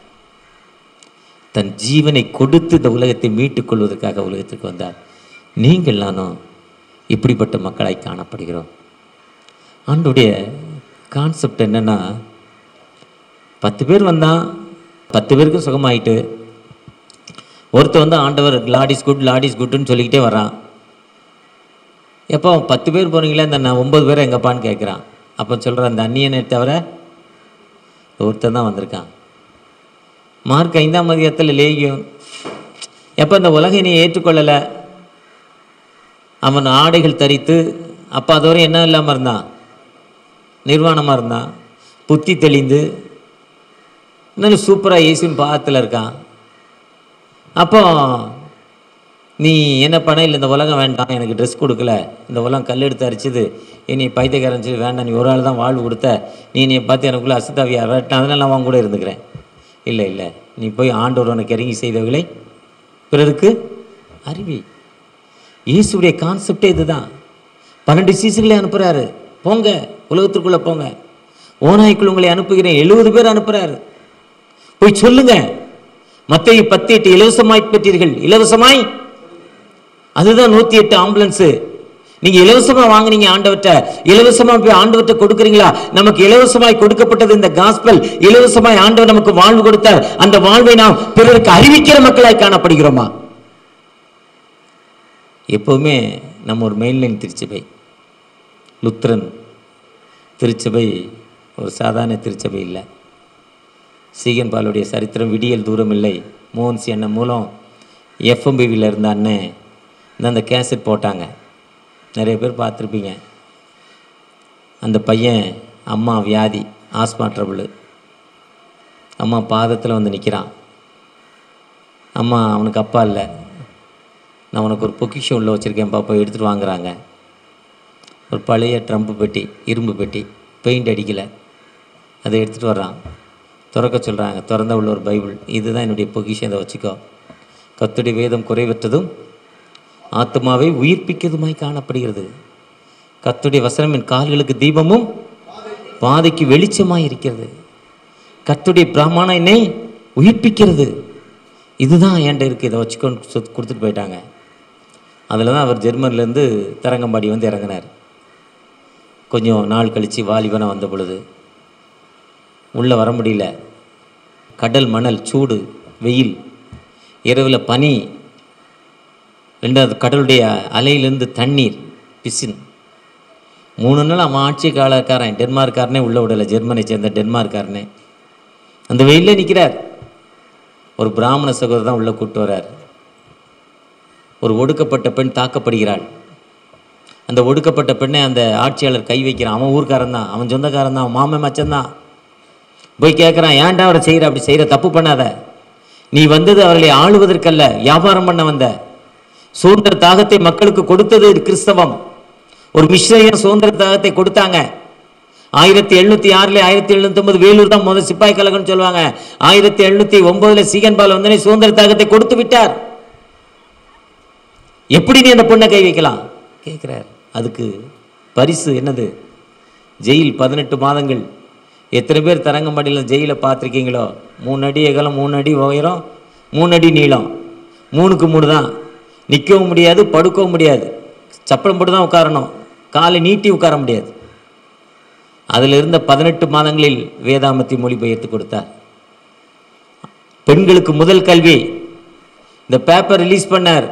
தன் ஜீவனை கொடுத்து இந்த உலகத்தை மீட்டுக் கொள்வதற்காக உலகத்திற்கு வந்தார் நீங்கள் நானும் இப்படிப்பட்ட மக்களாய் காணப்படுகிறோம் ஆண்டுடைய கான்செப்ட் என்னன்னா பத்து பேர் வந்தான் பத்து பேருக்கு சுகமாயிட்டு ஒருத்தர் வந்து ஆண்டவர் Lord is good Lord is குட்னு சொல்லிக்கிட்டே வரான் எப்போ பத்து பேர் போனீங்களே இந்த நான் ஒன்பது பேர் எங்கப்பான்னு கேட்குறான் அப்போ சொல்கிறான் அந்த அந்நியனை தவிர ஒருத்தன் தான் வந்திருக்கான் மார்க் ஐந்தாம் அதிகாரத்தில் லேகியம் எப்போ இந்த உலகை நீ ஏற்றுக்கொள்ளலை அவன் ஆடைகள் தரித்து அப்போ அதோட என்ன இல்லாமல் இருந்தான் நிர்வாணமாக இருந்தான் புத்தி தெளிந்து இன்னும் சூப்பராக இயேசுவின் பாதத்தில் இருக்கான் அப்போ நீ என்ன பண்ண இல்லை இந்த உலகம் வேண்டாம் எனக்கு ட்ரெஸ் கொடுக்கல இந்த உலகம் கல் எடுத்து அரிச்சுது நீ பைத்தியக்காரன் சொல்லி வேண்டாம் நீ ஒரு ஆள் தான் வாழ்வு கொடுத்த நீ நீ பார்த்து எனக்குள்ளே அசுத்தாவியா வேட்டான் அதனால நான் அவன் கூட இருந்துக்கிறேன் இல்லை இல்லை நீ போய் ஆண்டவர் உனக்கு இறங்கி செய்தவர்களை பிறருக்கு அறிவி இயேசுடைய கான்செப்டே இதுதான் பன்னெண்டு சீசன்களே அனுப்புகிறாரு போங்க உலகத்திற்குள்ளே போங்க ஓநாய்க்குள் உங்களை அனுப்புகிறேன் எழுபது பேர் அனுப்புகிறாரு போய் சொல்லுங்க மத்திய பத்து எட்டு இலவசமாய் பெற்றீர்கள் இலவசமாய் அதுதான் நூத்தி எட்டு ஆம்புலன்ஸ் நீங்க இலவசமா வாங்குனீங்க ஆண்டவர்ட்ட இலவசமா போய் ஆண்டவர்ட்ட கொடுக்குறீங்களா நமக்கு இலவசமாய் கொடுக்கப்பட்டது இந்த காஸ்பல் இலவசமாய் ஆண்டவர் நமக்கு வாழ்வு கொடுத்தார் அந்த வாழ்வை நாம் பிறருக்கு அறிவிக்கிற மக்களாய் காணப்படுகிறோமா எப்பவுமே நம்ம ஒரு மெயின்லைன் திருச்சபை லுத்ரன் திருச்சபை ஒரு சாதாரண திருச்சபை இல்லை சீகன் பாலுடைய சரித்திரம் விடியல் தூரம் இல்லை மோகன்சி அண்ணன் மூலம் எஃப்எம்பிவியில் இருந்த அண்ணன் இந்த அந்த கேசட் போட்டாங்க நிறைய பேர் பார்த்துருப்பீங்க அந்த பையன் அம்மா வியாதி ஆஸ்மா ட்ரபிள் அம்மா பாதத்தில் வந்து நிற்கிறான் அம்மா அவனுக்கு அப்பா இல்லை நான் உனக்கு ஒரு பொக்கிஷம் உள்ள வச்சுருக்கேன் பாப்பா எடுத்துகிட்டு வாங்குறாங்க ஒரு பழைய ட்ரம்ப் பெட்டி இரும்பு பெட்டி பெயிண்ட் அடிக்கலை அதை எடுத்துகிட்டு வர்றான் திறக்க சொல்கிறாங்க திறந்த உள்ள ஒரு பைபிள் இதுதான் என்னுடைய பொக்கிஷம் இதை வச்சுக்கோ கத்துடைய வேதம் குறைவற்றதும் ஆத்மாவை உயிர்ப்பிக்கிறதுமாய் காணப்படுகிறது கத்துடைய வசனம் என் கால்களுக்கு தீபமும் பாதைக்கு வெளிச்சமாய் இருக்கிறது கத்துடைய பிராமணம் என்னை உயிர்ப்பிக்கிறது இதுதான் என்கிட்ட இருக்குது இதை வச்சுக்கொண்டு சொத் கொடுத்துட்டு போயிட்டாங்க அதில் தான் அவர் ஜெர்மன்லேருந்து தரங்கம்பாடி வந்து இறங்கினார் கொஞ்சம் நாள் கழித்து வாலிபனை வந்த பொழுது உள்ளே வர முடியல கடல் மணல் சூடு வெயில் இரவில் பனி ரெண்டாவது கடலுடைய அலையிலேருந்து தண்ணீர் பிசின் மூணு நாள் அவன் ஆட்சி காலக்காரன் டென்மார்க்காரனே உள்ள விடலை ஜெர்மனை சேர்ந்த டென்மார்க்காரனே அந்த வெயிலில் நிற்கிறார் ஒரு பிராமண சகோதரர் தான் உள்ளே கூப்பிட்டு வர்றார் ஒரு ஒடுக்கப்பட்ட பெண் தாக்கப்படுகிறாள் அந்த ஒடுக்கப்பட்ட பெண்ணை அந்த ஆட்சியாளர் கை வைக்கிறான் அவன் ஊர்க்காரன் தான் அவன் சொந்தக்காரன் தான் அவன் மாமன் மச்சன் தான் போய் கேட்குறான் ஏன்டா அவரை செய்கிற அப்படி செய்கிற தப்பு பண்ணாத நீ வந்தது அவர்களை ஆளுவதற்கல்ல வியாபாரம் பண்ண வந்த சுதந்திர தாகத்தை மக்களுக்கு கொடுத்தது கிறிஸ்தவம் ஒரு மிஸ்ரையும் சுதந்திர தாகத்தை கொடுத்தாங்க ஆயிரத்தி எழுநூத்தி ஆறுல ஆயிரத்தி எழுநூத்தி ஒன்பது வேலூர் தான் முதல் சிப்பாய் கழகம்னு சொல்லுவாங்க ஆயிரத்தி எழுநூத்தி ஒன்பதுல சீகன்பால் வந்தனே சுதந்திர தாகத்தை கொடுத்து விட்டார் எப்படி நீ அந்த பொண்ணை கை வைக்கலாம் கேட்குறார் அதுக்கு பரிசு என்னது ஜெயில் பதினெட்டு மாதங்கள் எத்தனை பேர் தரங்கம்பாடியில் ஜெயிலை பார்த்துருக்கீங்களோ மூணு அடி அகலம் மூணு அடி உயரம் மூணு அடி நீளம் மூணுக்கு மூணு தான் நிற்கவும் முடியாது படுக்கவும் முடியாது சப்பளம் போட்டு தான் உட்காரணும் காலை நீட்டி உட்கார முடியாது அதில் இருந்த பதினெட்டு மாதங்களில் வேதாமத்தி மொழிபெயர்த்து கொடுத்தார் பெண்களுக்கு முதல் கல்வி இந்த பேப்பர் ரிலீஸ் பண்ணார்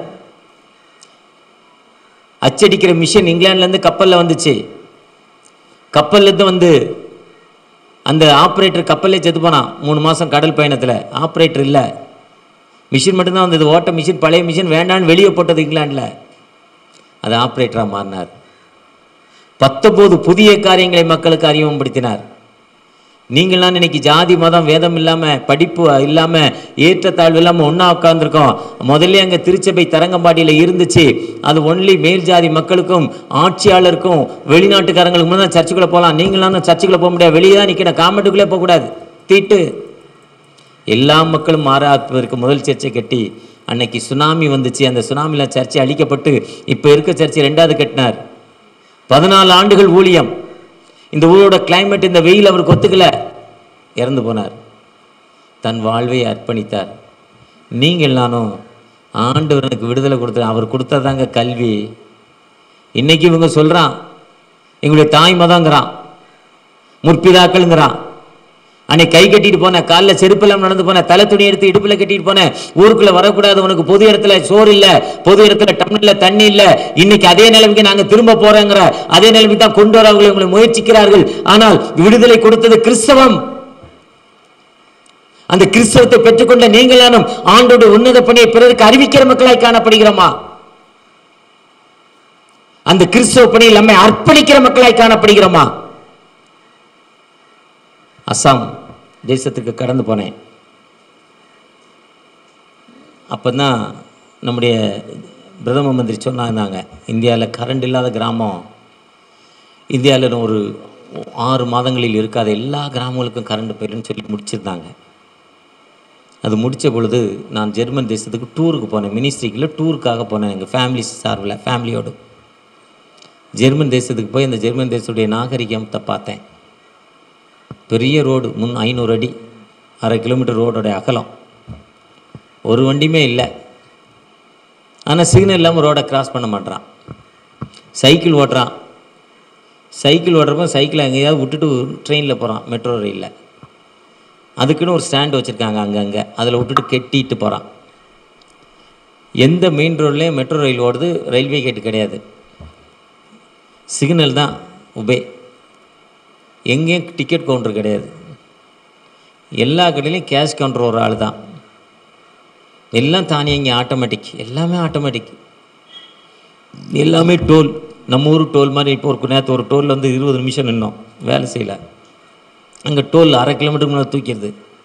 அச்சடிக்கிற மிஷின் இங்கிலாந்துலேருந்து கப்பலில் வந்துச்சு கப்பல்லேருந்து வந்து அந்த ஆப்ரேட்டர் கப்பல்லே செத்து போனான் மூணு மாதம் கடல் பயணத்தில் ஆப்ரேட்டர் இல்லை மிஷின் மட்டும்தான் வந்தது ஓட்ட மிஷின் பழைய மிஷின் வேண்டான்னு வெளியே போட்டது இங்கிலாண்டில் அது ஆப்ரேட்டராக மாறினார் பத்தொம்போது புதிய காரியங்களை மக்களுக்கு அறிமுகப்படுத்தினார் நீங்களாம் இன்னைக்கு ஜாதி மதம் வேதம் இல்லாமல் படிப்பு இல்லாமல் ஏற்றத்தாழ்வு இல்லாமல் ஒன்றா உட்காந்துருக்கோம் முதல்ல அங்கே திருச்சபை தரங்கம்பாடியில் இருந்துச்சு அது ஒன்லி மேல் ஜாதி மக்களுக்கும் ஆட்சியாளருக்கும் வெளிநாட்டுக்காரங்களுக்கு முன்னாடி சர்ச்சுக்குள்ளே போகலாம் நீங்களாம் தான் சர்ச்சுக்குள்ளே போக முடியாது வெளியே தான் நிற்கணும் காமெண்ட்டுக்குள்ளே போகக்கூடாது தீட்டு எல்லா மக்களும் மாறாப்பதற்கு முதல் சர்ச்சை கட்டி அன்னைக்கு சுனாமி வந்துச்சு அந்த சுனாமியில் சர்ச்சை அழிக்கப்பட்டு இப்போ இருக்க சர்ச்சை ரெண்டாவது கட்டினார் பதினாலு ஆண்டுகள் ஊழியம் இந்த ஊரோட கிளைமேட் இந்த வெயில் அவருக்கு ஒத்துக்கல இறந்து போனார் தன் வாழ்வை அர்ப்பணித்தார் நீங்கள் நானும் ஆண்டவர் எனக்கு விடுதலை கொடுத்த அவர் கொடுத்ததாங்க கல்வி இன்னைக்கு இவங்க சொல்றான் எங்களுடைய தாய் மதங்கிறான் முற்பிதாக்கள்ங்கிறான் அன்னைக்கு கை கட்டிட்டு போனேன் காலில் செருப்பு இல்லாம நடந்து போனேன் தலை துணி எடுத்து இடுப்புல கட்டிட்டு போனேன் ஊருக்குள்ள வரக்கூடாது உனக்கு பொது இடத்துல சோறு இல்ல பொது இடத்துல டம்ளர்ல தண்ணி இல்ல இன்னைக்கு அதே நிலைமைக்கு நாங்க திரும்ப போறோங்கிற அதே நிலைமைக்கு தான் கொண்டு வர அவங்களை உங்களை முயற்சிக்கிறார்கள் ஆனால் விடுதலை கொடுத்தது கிறிஸ்தவம் அந்த கிறிஸ்தவத்தை பெற்றுக்கொண்ட நீங்களானும் ஆண்டோட உன்னத பணியை பிறருக்கு அறிவிக்கிற மக்களாய் காணப்படுகிறோமா அந்த கிறிஸ்தவ பணியில் நம்மை அர்ப்பணிக்கிற மக்களாய் காணப்படுகிறோமா அஸ்ஸாம் தேசத்துக்கு கடந்து போனேன் அப்போ தான் நம்முடைய பிரதம மந்திரி சொன்னாங்க இந்தியாவில் கரண்ட் இல்லாத கிராமம் இந்தியாவில் ஒரு ஆறு மாதங்களில் இருக்காத எல்லா கிராமங்களுக்கும் கரண்ட் போயிடுன்னு சொல்லி முடிச்சிருந்தாங்க அது முடித்த பொழுது நான் ஜெர்மன் தேசத்துக்கு டூருக்கு போனேன் மினிஸ்ட்ரிக்குள்ள டூருக்காக போனேன் எங்கள் ஃபேமிலி சார்பில் ஃபேமிலியோடு ஜெர்மன் தேசத்துக்கு போய் அந்த ஜெர்மன் தேசத்துடைய நாகரிகத்தை பார்த்தேன் பெரிய ரோடு முன் ஐநூறு அடி அரை கிலோமீட்டர் ரோடோட அகலம் ஒரு வண்டியுமே இல்லை ஆனால் சிக்னல் இல்லாமல் ரோடை கிராஸ் பண்ண மாட்றான் சைக்கிள் ஓட்டுறான் சைக்கிள் ஓட்டுறப்ப சைக்கிளை எங்கேயாவது விட்டுட்டு ட்ரெயினில் போகிறான் மெட்ரோ ரயிலில் அதுக்குன்னு ஒரு ஸ்டாண்ட் வச்சுருக்காங்க அங்கங்கே அதில் விட்டுட்டு கெட்டிட்டு போகிறான் எந்த மெயின் ரோட்லேயும் மெட்ரோ ரயில் ஓடுது ரயில்வே கேட்டு கிடையாது சிக்னல் தான் உபே எங்கேயும் டிக்கெட் கவுண்டர் கிடையாது எல்லா கடையிலையும் கேஷ் கவுண்டர் ஒரு ஆள் தான் எல்லாம் தானியங்கி ஆட்டோமேட்டிக் எல்லாமே ஆட்டோமேட்டிக் எல்லாமே டோல் நம்ம ஊர் டோல் மாதிரி இப்போ ஒரு நேரத்து ஒரு டோலில் வந்து இருபது நிமிஷம் நின்னோம் வேலை செய்யல அங்கே டோல் அரை கிலோமீட்டருக்கு முன்னாடி தூக்கிடுது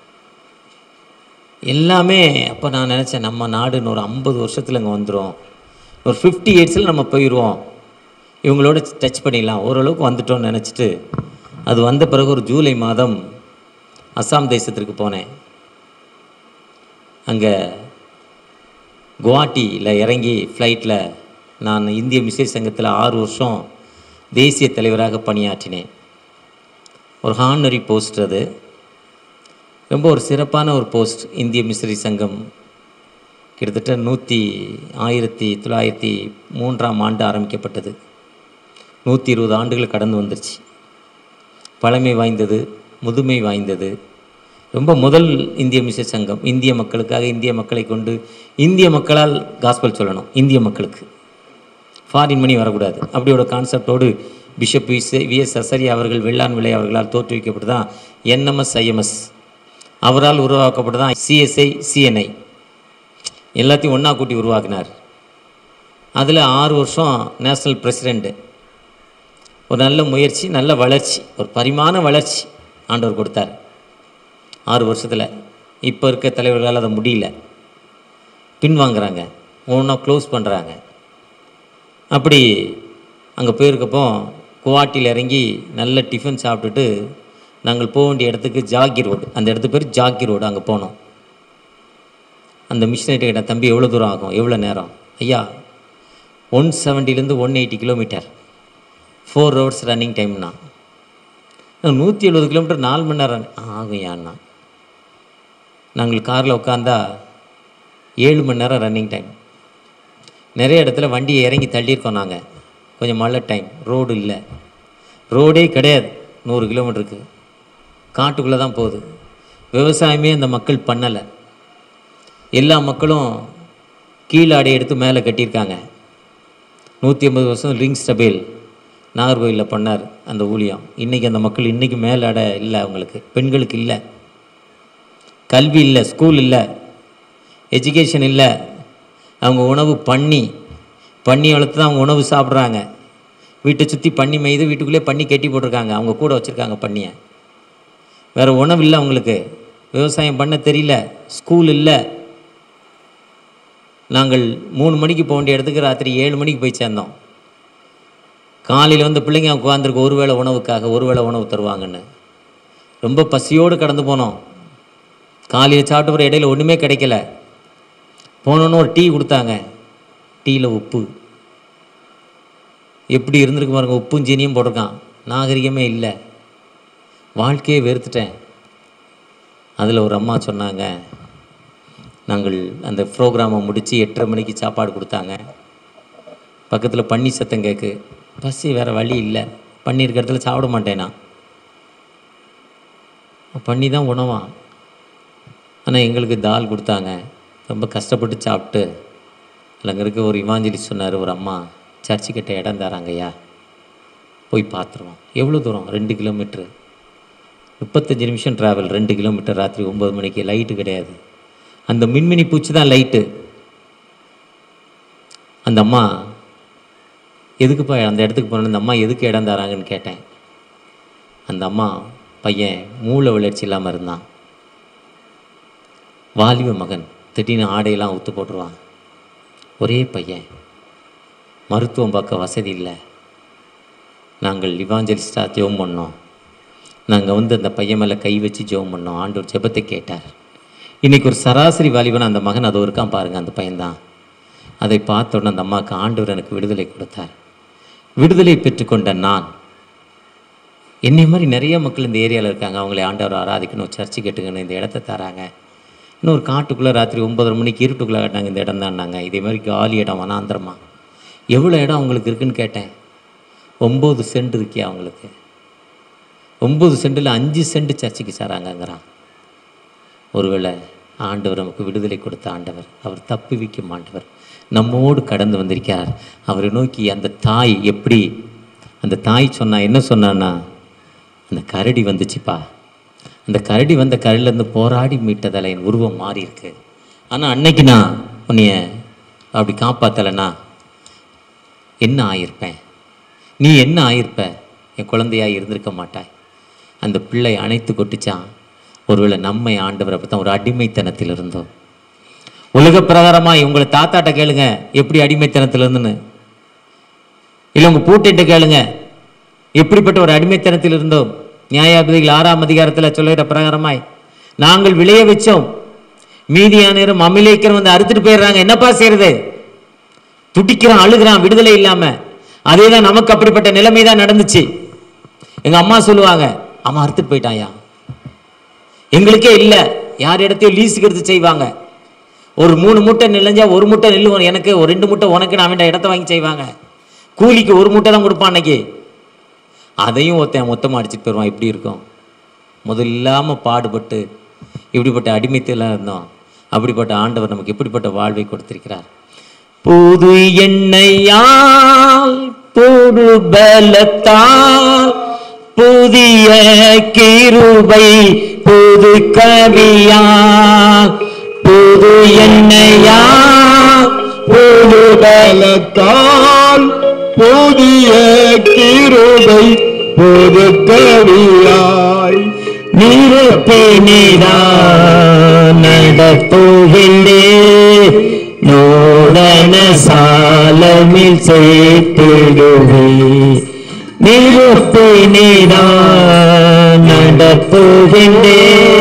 எல்லாமே அப்போ நான் நினச்சேன் நம்ம நாடுன்னு ஒரு ஐம்பது வருஷத்தில் இங்கே வந்துடும் ஒரு ஃபிஃப்டி இயர்ஸில் நம்ம போயிடுவோம் இவங்களோட டச் பண்ணிடலாம் ஓரளவுக்கு வந்துட்டோம்னு நினச்சிட்டு அது வந்த பிறகு ஒரு ஜூலை மாதம் அஸ்ஸாம் தேசத்திற்கு போனேன் அங்கே குவாஹாட்டியில் இறங்கி ஃப்ளைட்டில் நான் இந்திய மிஸ்ஸை சங்கத்தில் ஆறு வருஷம் தேசிய தலைவராக பணியாற்றினேன் ஒரு ஹானரி போஸ்ட் அது ரொம்ப ஒரு சிறப்பான ஒரு போஸ்ட் இந்திய மிஸ்ரி சங்கம் கிட்டத்தட்ட நூற்றி ஆயிரத்தி தொள்ளாயிரத்தி மூன்றாம் ஆண்டு ஆரம்பிக்கப்பட்டது நூற்றி இருபது ஆண்டுகள் கடந்து வந்துருச்சு பழமை வாய்ந்தது முதுமை வாய்ந்தது ரொம்ப முதல் இந்திய மிஸ்ரி சங்கம் இந்திய மக்களுக்காக இந்திய மக்களை கொண்டு இந்திய மக்களால் காஸ்பல் சொல்லணும் இந்திய மக்களுக்கு ஃபாரின் மணி வரக்கூடாது அப்படியோட கான்செப்டோடு பிஷப் விஸ் விஎஸ் சசரி அவர்கள் வெள்ளான் விலை அவர்களால் தோற்றுவிக்கப்பட்டு தான் என்எம்எஸ் ஐஎம்எஸ் அவரால் உருவாக்கப்பட்டு தான் சிஎஸ்ஐ சிஎன்ஐ எல்லாத்தையும் ஒன்றா கூட்டி உருவாக்கினார் அதில் ஆறு வருஷம் நேஷ்னல் பிரசிடெண்ட்டு ஒரு நல்ல முயற்சி நல்ல வளர்ச்சி ஒரு பரிமாண வளர்ச்சி ஆண்டவர் கொடுத்தார் ஆறு வருஷத்தில் இப்போ இருக்க தலைவர்களால் அதை முடியல பின்வாங்குறாங்க ஒன்றா க்ளோஸ் பண்ணுறாங்க அப்படி அங்கே போயிருக்கப்போ குவாட்டியில் இறங்கி நல்ல டிஃபன் சாப்பிட்டுட்டு நாங்கள் போக வேண்டிய இடத்துக்கு ஜாகி ரோடு அந்த இடத்து பேர் ஜாகி ரோடு அங்கே போனோம் அந்த மிஷினரி கிட்ட தம்பி எவ்வளோ தூரம் ஆகும் எவ்வளோ நேரம் ஐயா ஒன் செவன்ட்டிலேருந்து one eighty kilometre four hours running டைம்னா நூற்றி எழுபது கிலோமீட்டர் நாலு மணி நேரம் ஆகும் யான்னா நாங்கள் காரில் உட்காந்தா ஏழு மணி நேரம் ரன்னிங் டைம் நிறைய இடத்துல வண்டியை இறங்கி தள்ளியிருக்கோம் நாங்கள் கொஞ்சம் மழை டைம் ரோடு இல்லை ரோடே கிடையாது நூறு கிலோமீட்டருக்கு காட்டுக்குள்ளே தான் போகுது விவசாயமே அந்த மக்கள் பண்ணலை எல்லா மக்களும் கீழாடை எடுத்து மேலே கட்டியிருக்காங்க நூற்றி ஐம்பது வருஷம் ரிங் ஸ்டபேல் நாகர்கோயிலில் பண்ணார் அந்த ஊழியம் இன்றைக்கி அந்த மக்கள் இன்றைக்கி மேலாடை இல்லை அவங்களுக்கு பெண்களுக்கு இல்லை கல்வி இல்லை ஸ்கூல் இல்லை எஜுகேஷன் இல்லை அவங்க உணவு பண்ணி பண்ணி வளர்த்து தான் அவங்க உணவு சாப்பிட்றாங்க வீட்டை சுற்றி பண்ணி மேய்து வீட்டுக்குள்ளே பண்ணி கட்டி போட்டிருக்காங்க அவங்க கூட வச்சுருக்காங்க பண்ணியை வேறு உணவு இல்லை அவங்களுக்கு விவசாயம் பண்ண தெரியல ஸ்கூல் இல்லை நாங்கள் மூணு மணிக்கு போக வேண்டிய இடத்துக்கு ராத்திரி ஏழு மணிக்கு போய் சேர்ந்தோம் காலையில் வந்து பிள்ளைங்க உட்காந்துருக்கு ஒரு வேளை உணவுக்காக ஒரு வேளை உணவு தருவாங்கன்னு ரொம்ப பசியோடு கடந்து போனோம் காலையில் சாப்பிட்ட பிறகு இடையில ஒன்றுமே கிடைக்கல போனோன்னு ஒரு டீ கொடுத்தாங்க டீயில் உப்பு எப்படி இருந்திருக்கு பாருங்க உப்பும் சீனியும் போட்டிருக்கான் நாகரிகமே இல்லை வாழ்க்கையே வெறுத்துட்டேன் அதில் ஒரு அம்மா சொன்னாங்க நாங்கள் அந்த ப்ரோக்ராமை முடித்து எட்டரை மணிக்கு சாப்பாடு கொடுத்தாங்க பக்கத்தில் பன்னி சத்தம் கேட்கு பசி வேறு வழி இல்லை பண்ணி இருக்கிற இடத்துல சாப்பிட மாட்டேனா பண்ணி தான் உணவா ஆனால் எங்களுக்கு தால் கொடுத்தாங்க ரொம்ப கஷ்டப்பட்டு சாப்பிட்டு அதில் அங்கே இருக்க ஒரு இவாஞ்சலி சொன்னார் ஒரு அம்மா சர்ச்சு கிட்ட இடம் தராங்கய்யா போய் பார்த்துருவோம் எவ்வளோ தூரம் ரெண்டு கிலோமீட்ரு முப்பத்தஞ்சு நிமிஷம் ட்ராவல் ரெண்டு கிலோமீட்டர் ராத்திரி ஒம்பது மணிக்கு லைட்டு கிடையாது அந்த மின்மினி பூச்சி தான் லைட்டு அந்த அம்மா எதுக்குப்பா அந்த இடத்துக்கு போனோம் அந்த அம்மா எதுக்கு இடம் தராங்கன்னு கேட்டேன் அந்த அம்மா பையன் மூளை வளர்ச்சி இல்லாமல் இருந்தான் வாலிப மகன் திடீர்னு ஆடையெல்லாம் ஊத்து போட்டுருவான் ஒரே பையன் மருத்துவம் பார்க்க வசதி இல்லை நாங்கள் இவாஞ்சலிஸ்டாக ஜெபம் பண்ணோம் நாங்கள் வந்து அந்த பையன் மேலே கை வச்சு ஜெபம் பண்ணோம் ஆண்டவர் ஜெபத்தை கேட்டார் இன்றைக்கி ஒரு சராசரி வாலிபன் அந்த மகன் அதோ இருக்கான் பாருங்கள் அந்த பையன்தான் அதை பார்த்த உடனே அந்த அம்மாவுக்கு ஆண்டவர் எனக்கு விடுதலை கொடுத்தார் விடுதலை பெற்றுக்கொண்ட நான் என்னை மாதிரி நிறைய மக்கள் இந்த ஏரியாவில் இருக்காங்க அவங்களை ஆண்டவர் ஆராதிக்கணும் சர்ச்சு கேட்டுக்கணும் இந்த இடத்த தராங்க இன்னொரு காட்டுக்குள்ளே ராத்திரி ஒன்பதரை மணிக்கு இருட்டுக்குள்ளே காட்டினாங்க இந்த இடம் தான்னாங்க இதே மாதிரி காலி இடம் வனாந்திரமா எவ்வளோ இடம் அவங்களுக்கு இருக்குன்னு கேட்டேன் ஒம்பது சென்ட் இருக்கே அவங்களுக்கு ஒம்பது சென்டில் அஞ்சு சென்ட் சர்ச்சுக்கு சாராங்கங்கிறான் ஒருவேளை ஆண்டவர் நமக்கு விடுதலை கொடுத்த ஆண்டவர் அவர் தப்புவிக்கும் ஆண்டவர் நம்மோடு கடந்து வந்திருக்கார் அவரை நோக்கி அந்த தாய் எப்படி அந்த தாய் சொன்னா என்ன சொன்னான்னா அந்த கரடி வந்துச்சுப்பா அந்த கரடி வந்த கரடிலேருந்து போராடி மீட்டதால் என் உருவம் மாறி இருக்கு ஆனால் அன்னைக்கு நான் உன்னைய அப்படி காப்பாற்றலைன்னா என்ன ஆயிருப்பேன் நீ என்ன ஆயிருப்ப என் குழந்தையா இருந்திருக்க மாட்டாய் அந்த பிள்ளை அணைத்து கொட்டுச்சான் ஒருவேளை நம்மை ஆண்டவர் அப்படித்தான் ஒரு அடிமைத்தனத்தில் இருந்தோம் உலக பிரகாரமாய் உங்களை தாத்தாட்ட கேளுங்க எப்படி அடிமைத்தனத்தில் இருந்துன்னு இல்லை உங்க பூட்டிட்ட கேளுங்க எப்படிப்பட்ட ஒரு அடிமைத்தனத்தில் இருந்தோம் நியாயாதிபதிகள் ஆறாம் அதிகாரத்தில் சொல்லுகிற பிரகாரமாய் நாங்கள் விளைய வச்சோம் மீதியானரும் அமிலேக்கரும் வந்து அறுத்துட்டு போயிடுறாங்க என்னப்பா செய்யறது துடிக்கிறான் அழுகிறான் விடுதலை இல்லாம அதே தான் நமக்கு அப்படிப்பட்ட நிலைமை தான் நடந்துச்சு எங்க அம்மா சொல்லுவாங்க அம்மா அறுத்துட்டு போயிட்டாயா எங்களுக்கே இல்லை யார் இடத்தையும் லீஸுக்கு எடுத்து செய்வாங்க ஒரு மூணு மூட்டை நெல்லஞ்சா ஒரு மூட்டை நெல் உனக்கு எனக்கு ஒரு ரெண்டு மூட்டை உனக்கு நான் வேண்டாம் இடத்த வாங்கி செய்வாங்க கூலிக்கு ஒரு மூட்டை தான் கொடுப்பான் அன்னைக்கு அதையும் ஒருத்தன் மொத்தமாக அடிச்சிட்டு போயிடுவான் இப்படி இருக்கும் முதல் இல்லாமல் பாடுபட்டு இப்படிப்பட்ட அடிமைத்தில் இருந்தோம் அப்படிப்பட்ட ஆண்டவர் நமக்கு எப்படிப்பட்ட வாழ்வை கொடுத்திருக்கிறார் புது எண்ணெயால் புது பலத்தால் புதிய கிருபை புது கவியால் புது எண்ணெயால் புது பலத்தால் புதிய கிருபை புது கவியாய் நிரப்பினிடா நடத்துகின்றே நூடன சாலமில் சேர்த்திடுவே நிரப்பினிடா நடத்துகின்றே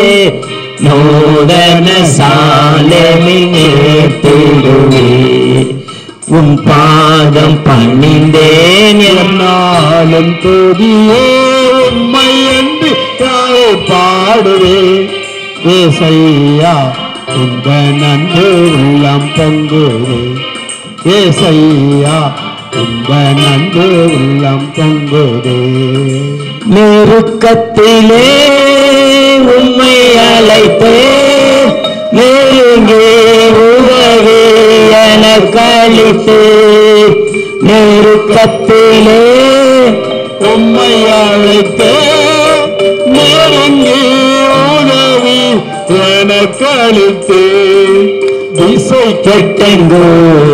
நூடன சாலமில் நேர்த்திடுவே உன் பாதம் பணிந்தேன் என் நாளும் துதியே உம்மை என்று யாரை பாடுவே ஏசையா உங்க நன்று உள்ளம் பொங்குவே ஏசையா உங்க நன்று உள்ளம் பொங்குவே நெருக்கத்திலே உம்மை அழைத்தே நெருங்கி உறவே எனக்களித்தே நெருக்கத்திலே உம்மை அழைத்தே நெருங்கி உதவி எனக்களித்தே திசை கெட்டெங்கோ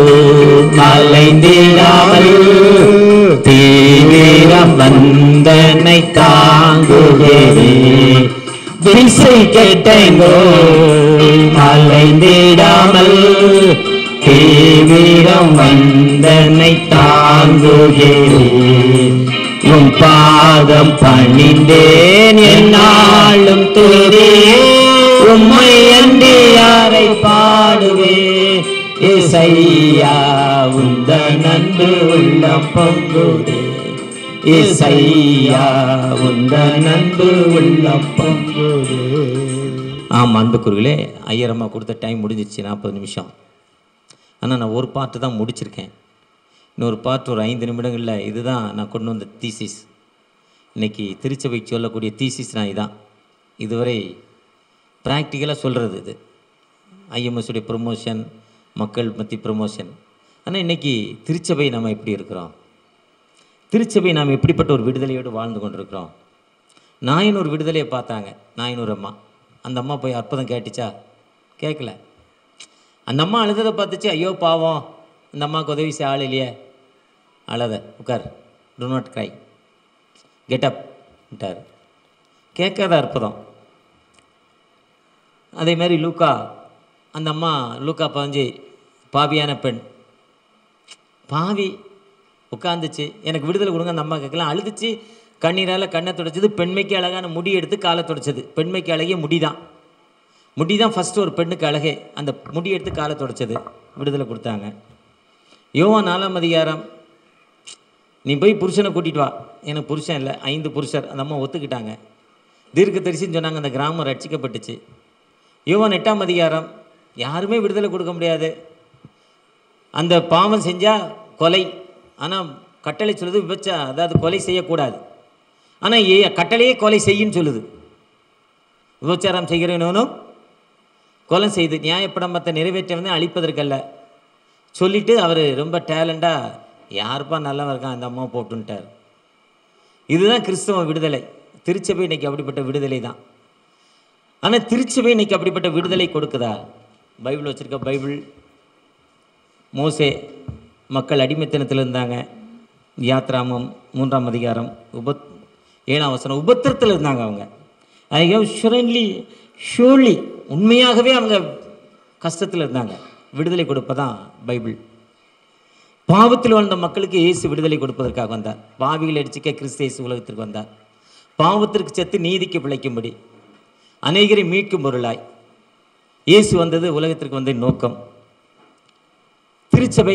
மலைந்திடாமல் தீவிரம் வந்தனை தாங்குகிறே திசை கெட்டெங்கோ மலைந்திடாமல் தீவிரம் வந்தனை தாங்குகிறே உன் பாதம் பணிந்தேன் என்னாலும் துதியே உம்மை அன்றி யாரை பாடுவே இசையா உந்த நன்று உள்ளம் பொங்குதே இசையா உந்த நன்று உள்ளம் பொங்குதே ஆமாம் அன்புக்குருகளே ஐயரம்மா கொடுத்த டைம் முடிஞ்சிருச்சு நாற்பது நிமிஷம் ஆனால் நான் ஒரு பாட்டு தான் முடிச்சிருக்கேன் இன்னொரு பாட்டு ஒரு ஐந்து நிமிடங்களில் இதுதான் நான் கொண்டு வந்த தீசிஸ் இன்னைக்கு திருச்சபை சொல்லக்கூடிய தீசிஸ் நான் இதான் இதுவரை ப்ராக்டிக்கலாக சொல்கிறது இது IMS உடைய ப்ரொமோஷன் மக்கள் மத்தி ப்ரொமோஷன் ஆனால் இன்னைக்கு திருச்சபை நம்ம எப்படி இருக்கிறோம் திருச்சபை நாம் எப்படிப்பட்ட ஒரு விடுதலையோடு வாழ்ந்து கொண்டிருக்கிறோம் நாயனூர் விடுதலையை பார்த்தாங்க நாயனூர் அம்மா அந்த அம்மா போய் அற்புதம் கேட்டுச்சா கேட்கல அந்த அம்மா அழுததை பார்த்துச்சு ஐயோ பாவம் இந்த அம்மாவுக்கு உதவி செய்ய ஆள் இல்லையே அழத உட்கார் டு நாட் க்ரை கெட் அப்ட்டார் கேட்காத அற்புதம் அதே மாதிரி லூக்கா அந்த அம்மா லூக்கா பாஞ்சு பாவியான பெண் பாவி உட்காந்துச்சு எனக்கு விடுதலை கொடுங்க அந்த அம்மா கேட்கலாம் அழுதுச்சு கண்ணீரால் கண்ணை துடைச்சது பெண்மைக்கு அழகான முடி எடுத்து காலை துடைச்சது பெண்மைக்கு அழகிய முடி தான் முடி தான் ஃபஸ்ட்டு ஒரு பெண்ணுக்கு அழகே அந்த முடி எடுத்து காலை துடைச்சது விடுதலை கொடுத்தாங்க யோவான் நாலாம் அதிகாரம் நீ போய் புருஷனை கூட்டிட்டு வா எனக்கு புருஷன் இல்லை ஐந்து புருஷர் அந்த அம்மா ஒத்துக்கிட்டாங்க தீர்க்க தரிசின்னு சொன்னாங்க அந்த கிராமம் ரட்சிக்கப்பட்டுச்சு யோவான் எட்டாம் அதிகாரம் யாருமே விடுதலை கொடுக்க முடியாது அந்த பாவம் செஞ்சால் கொலை ஆனால் கட்டளை சொல்லுது விபச்சா அதாவது கொலை செய்யக்கூடாது ஆனால் ஏ கட்டளையே கொலை செய்யுன்னு சொல்லுது விபச்சாரம் செய்கிறவனும் கொலை செய்து நியாயப்படம்பத்தை நிறைவேற்ற வந்து அழிப்பதற்கல்ல சொல்லிட்டு அவர் ரொம்ப டேலண்டாக யாருப்பா நல்லவன் இருக்கான் அந்த அம்மா போட்டுன்ட்டார் இதுதான் கிறிஸ்தவ விடுதலை திருச்சபை இன்னைக்கு அப்படிப்பட்ட விடுதலை தான் ஆனால் திருச்சபை இன்னைக்கு அப்படிப்பட்ட விடுதலை கொடுக்குதா பைபிள் வச்சிருக்க பைபிள் மோசே மக்கள் அடிமைத்தனத்தில் இருந்தாங்க யாத்ராமம் மூன்றாம் அதிகாரம் உபத் ஏழாம் வசனம் உபத்திரத்தில் இருந்தாங்க அவங்க ஐயோ ஷுரன்லி ஷூர்லி உண்மையாகவே அவங்க கஷ்டத்தில் இருந்தாங்க விடுதலை கொடுப்பதான் பைபிள் பாவத்தில் வாழ்ந்த மக்களுக்கு இயேசு விடுதலை கொடுப்பதற்காக வந்தார் பாவிகள் அடிச்சுக்க கிறிஸ்து இயேசு உலகத்திற்கு வந்தார் பாவத்திற்கு செத்து நீதிக்கு பிழைக்கும்படி அநேகரை மீட்கும் பொருளாய் இயேசு வந்தது உலகத்திற்கு வந்த நோக்கம் திருச்சபை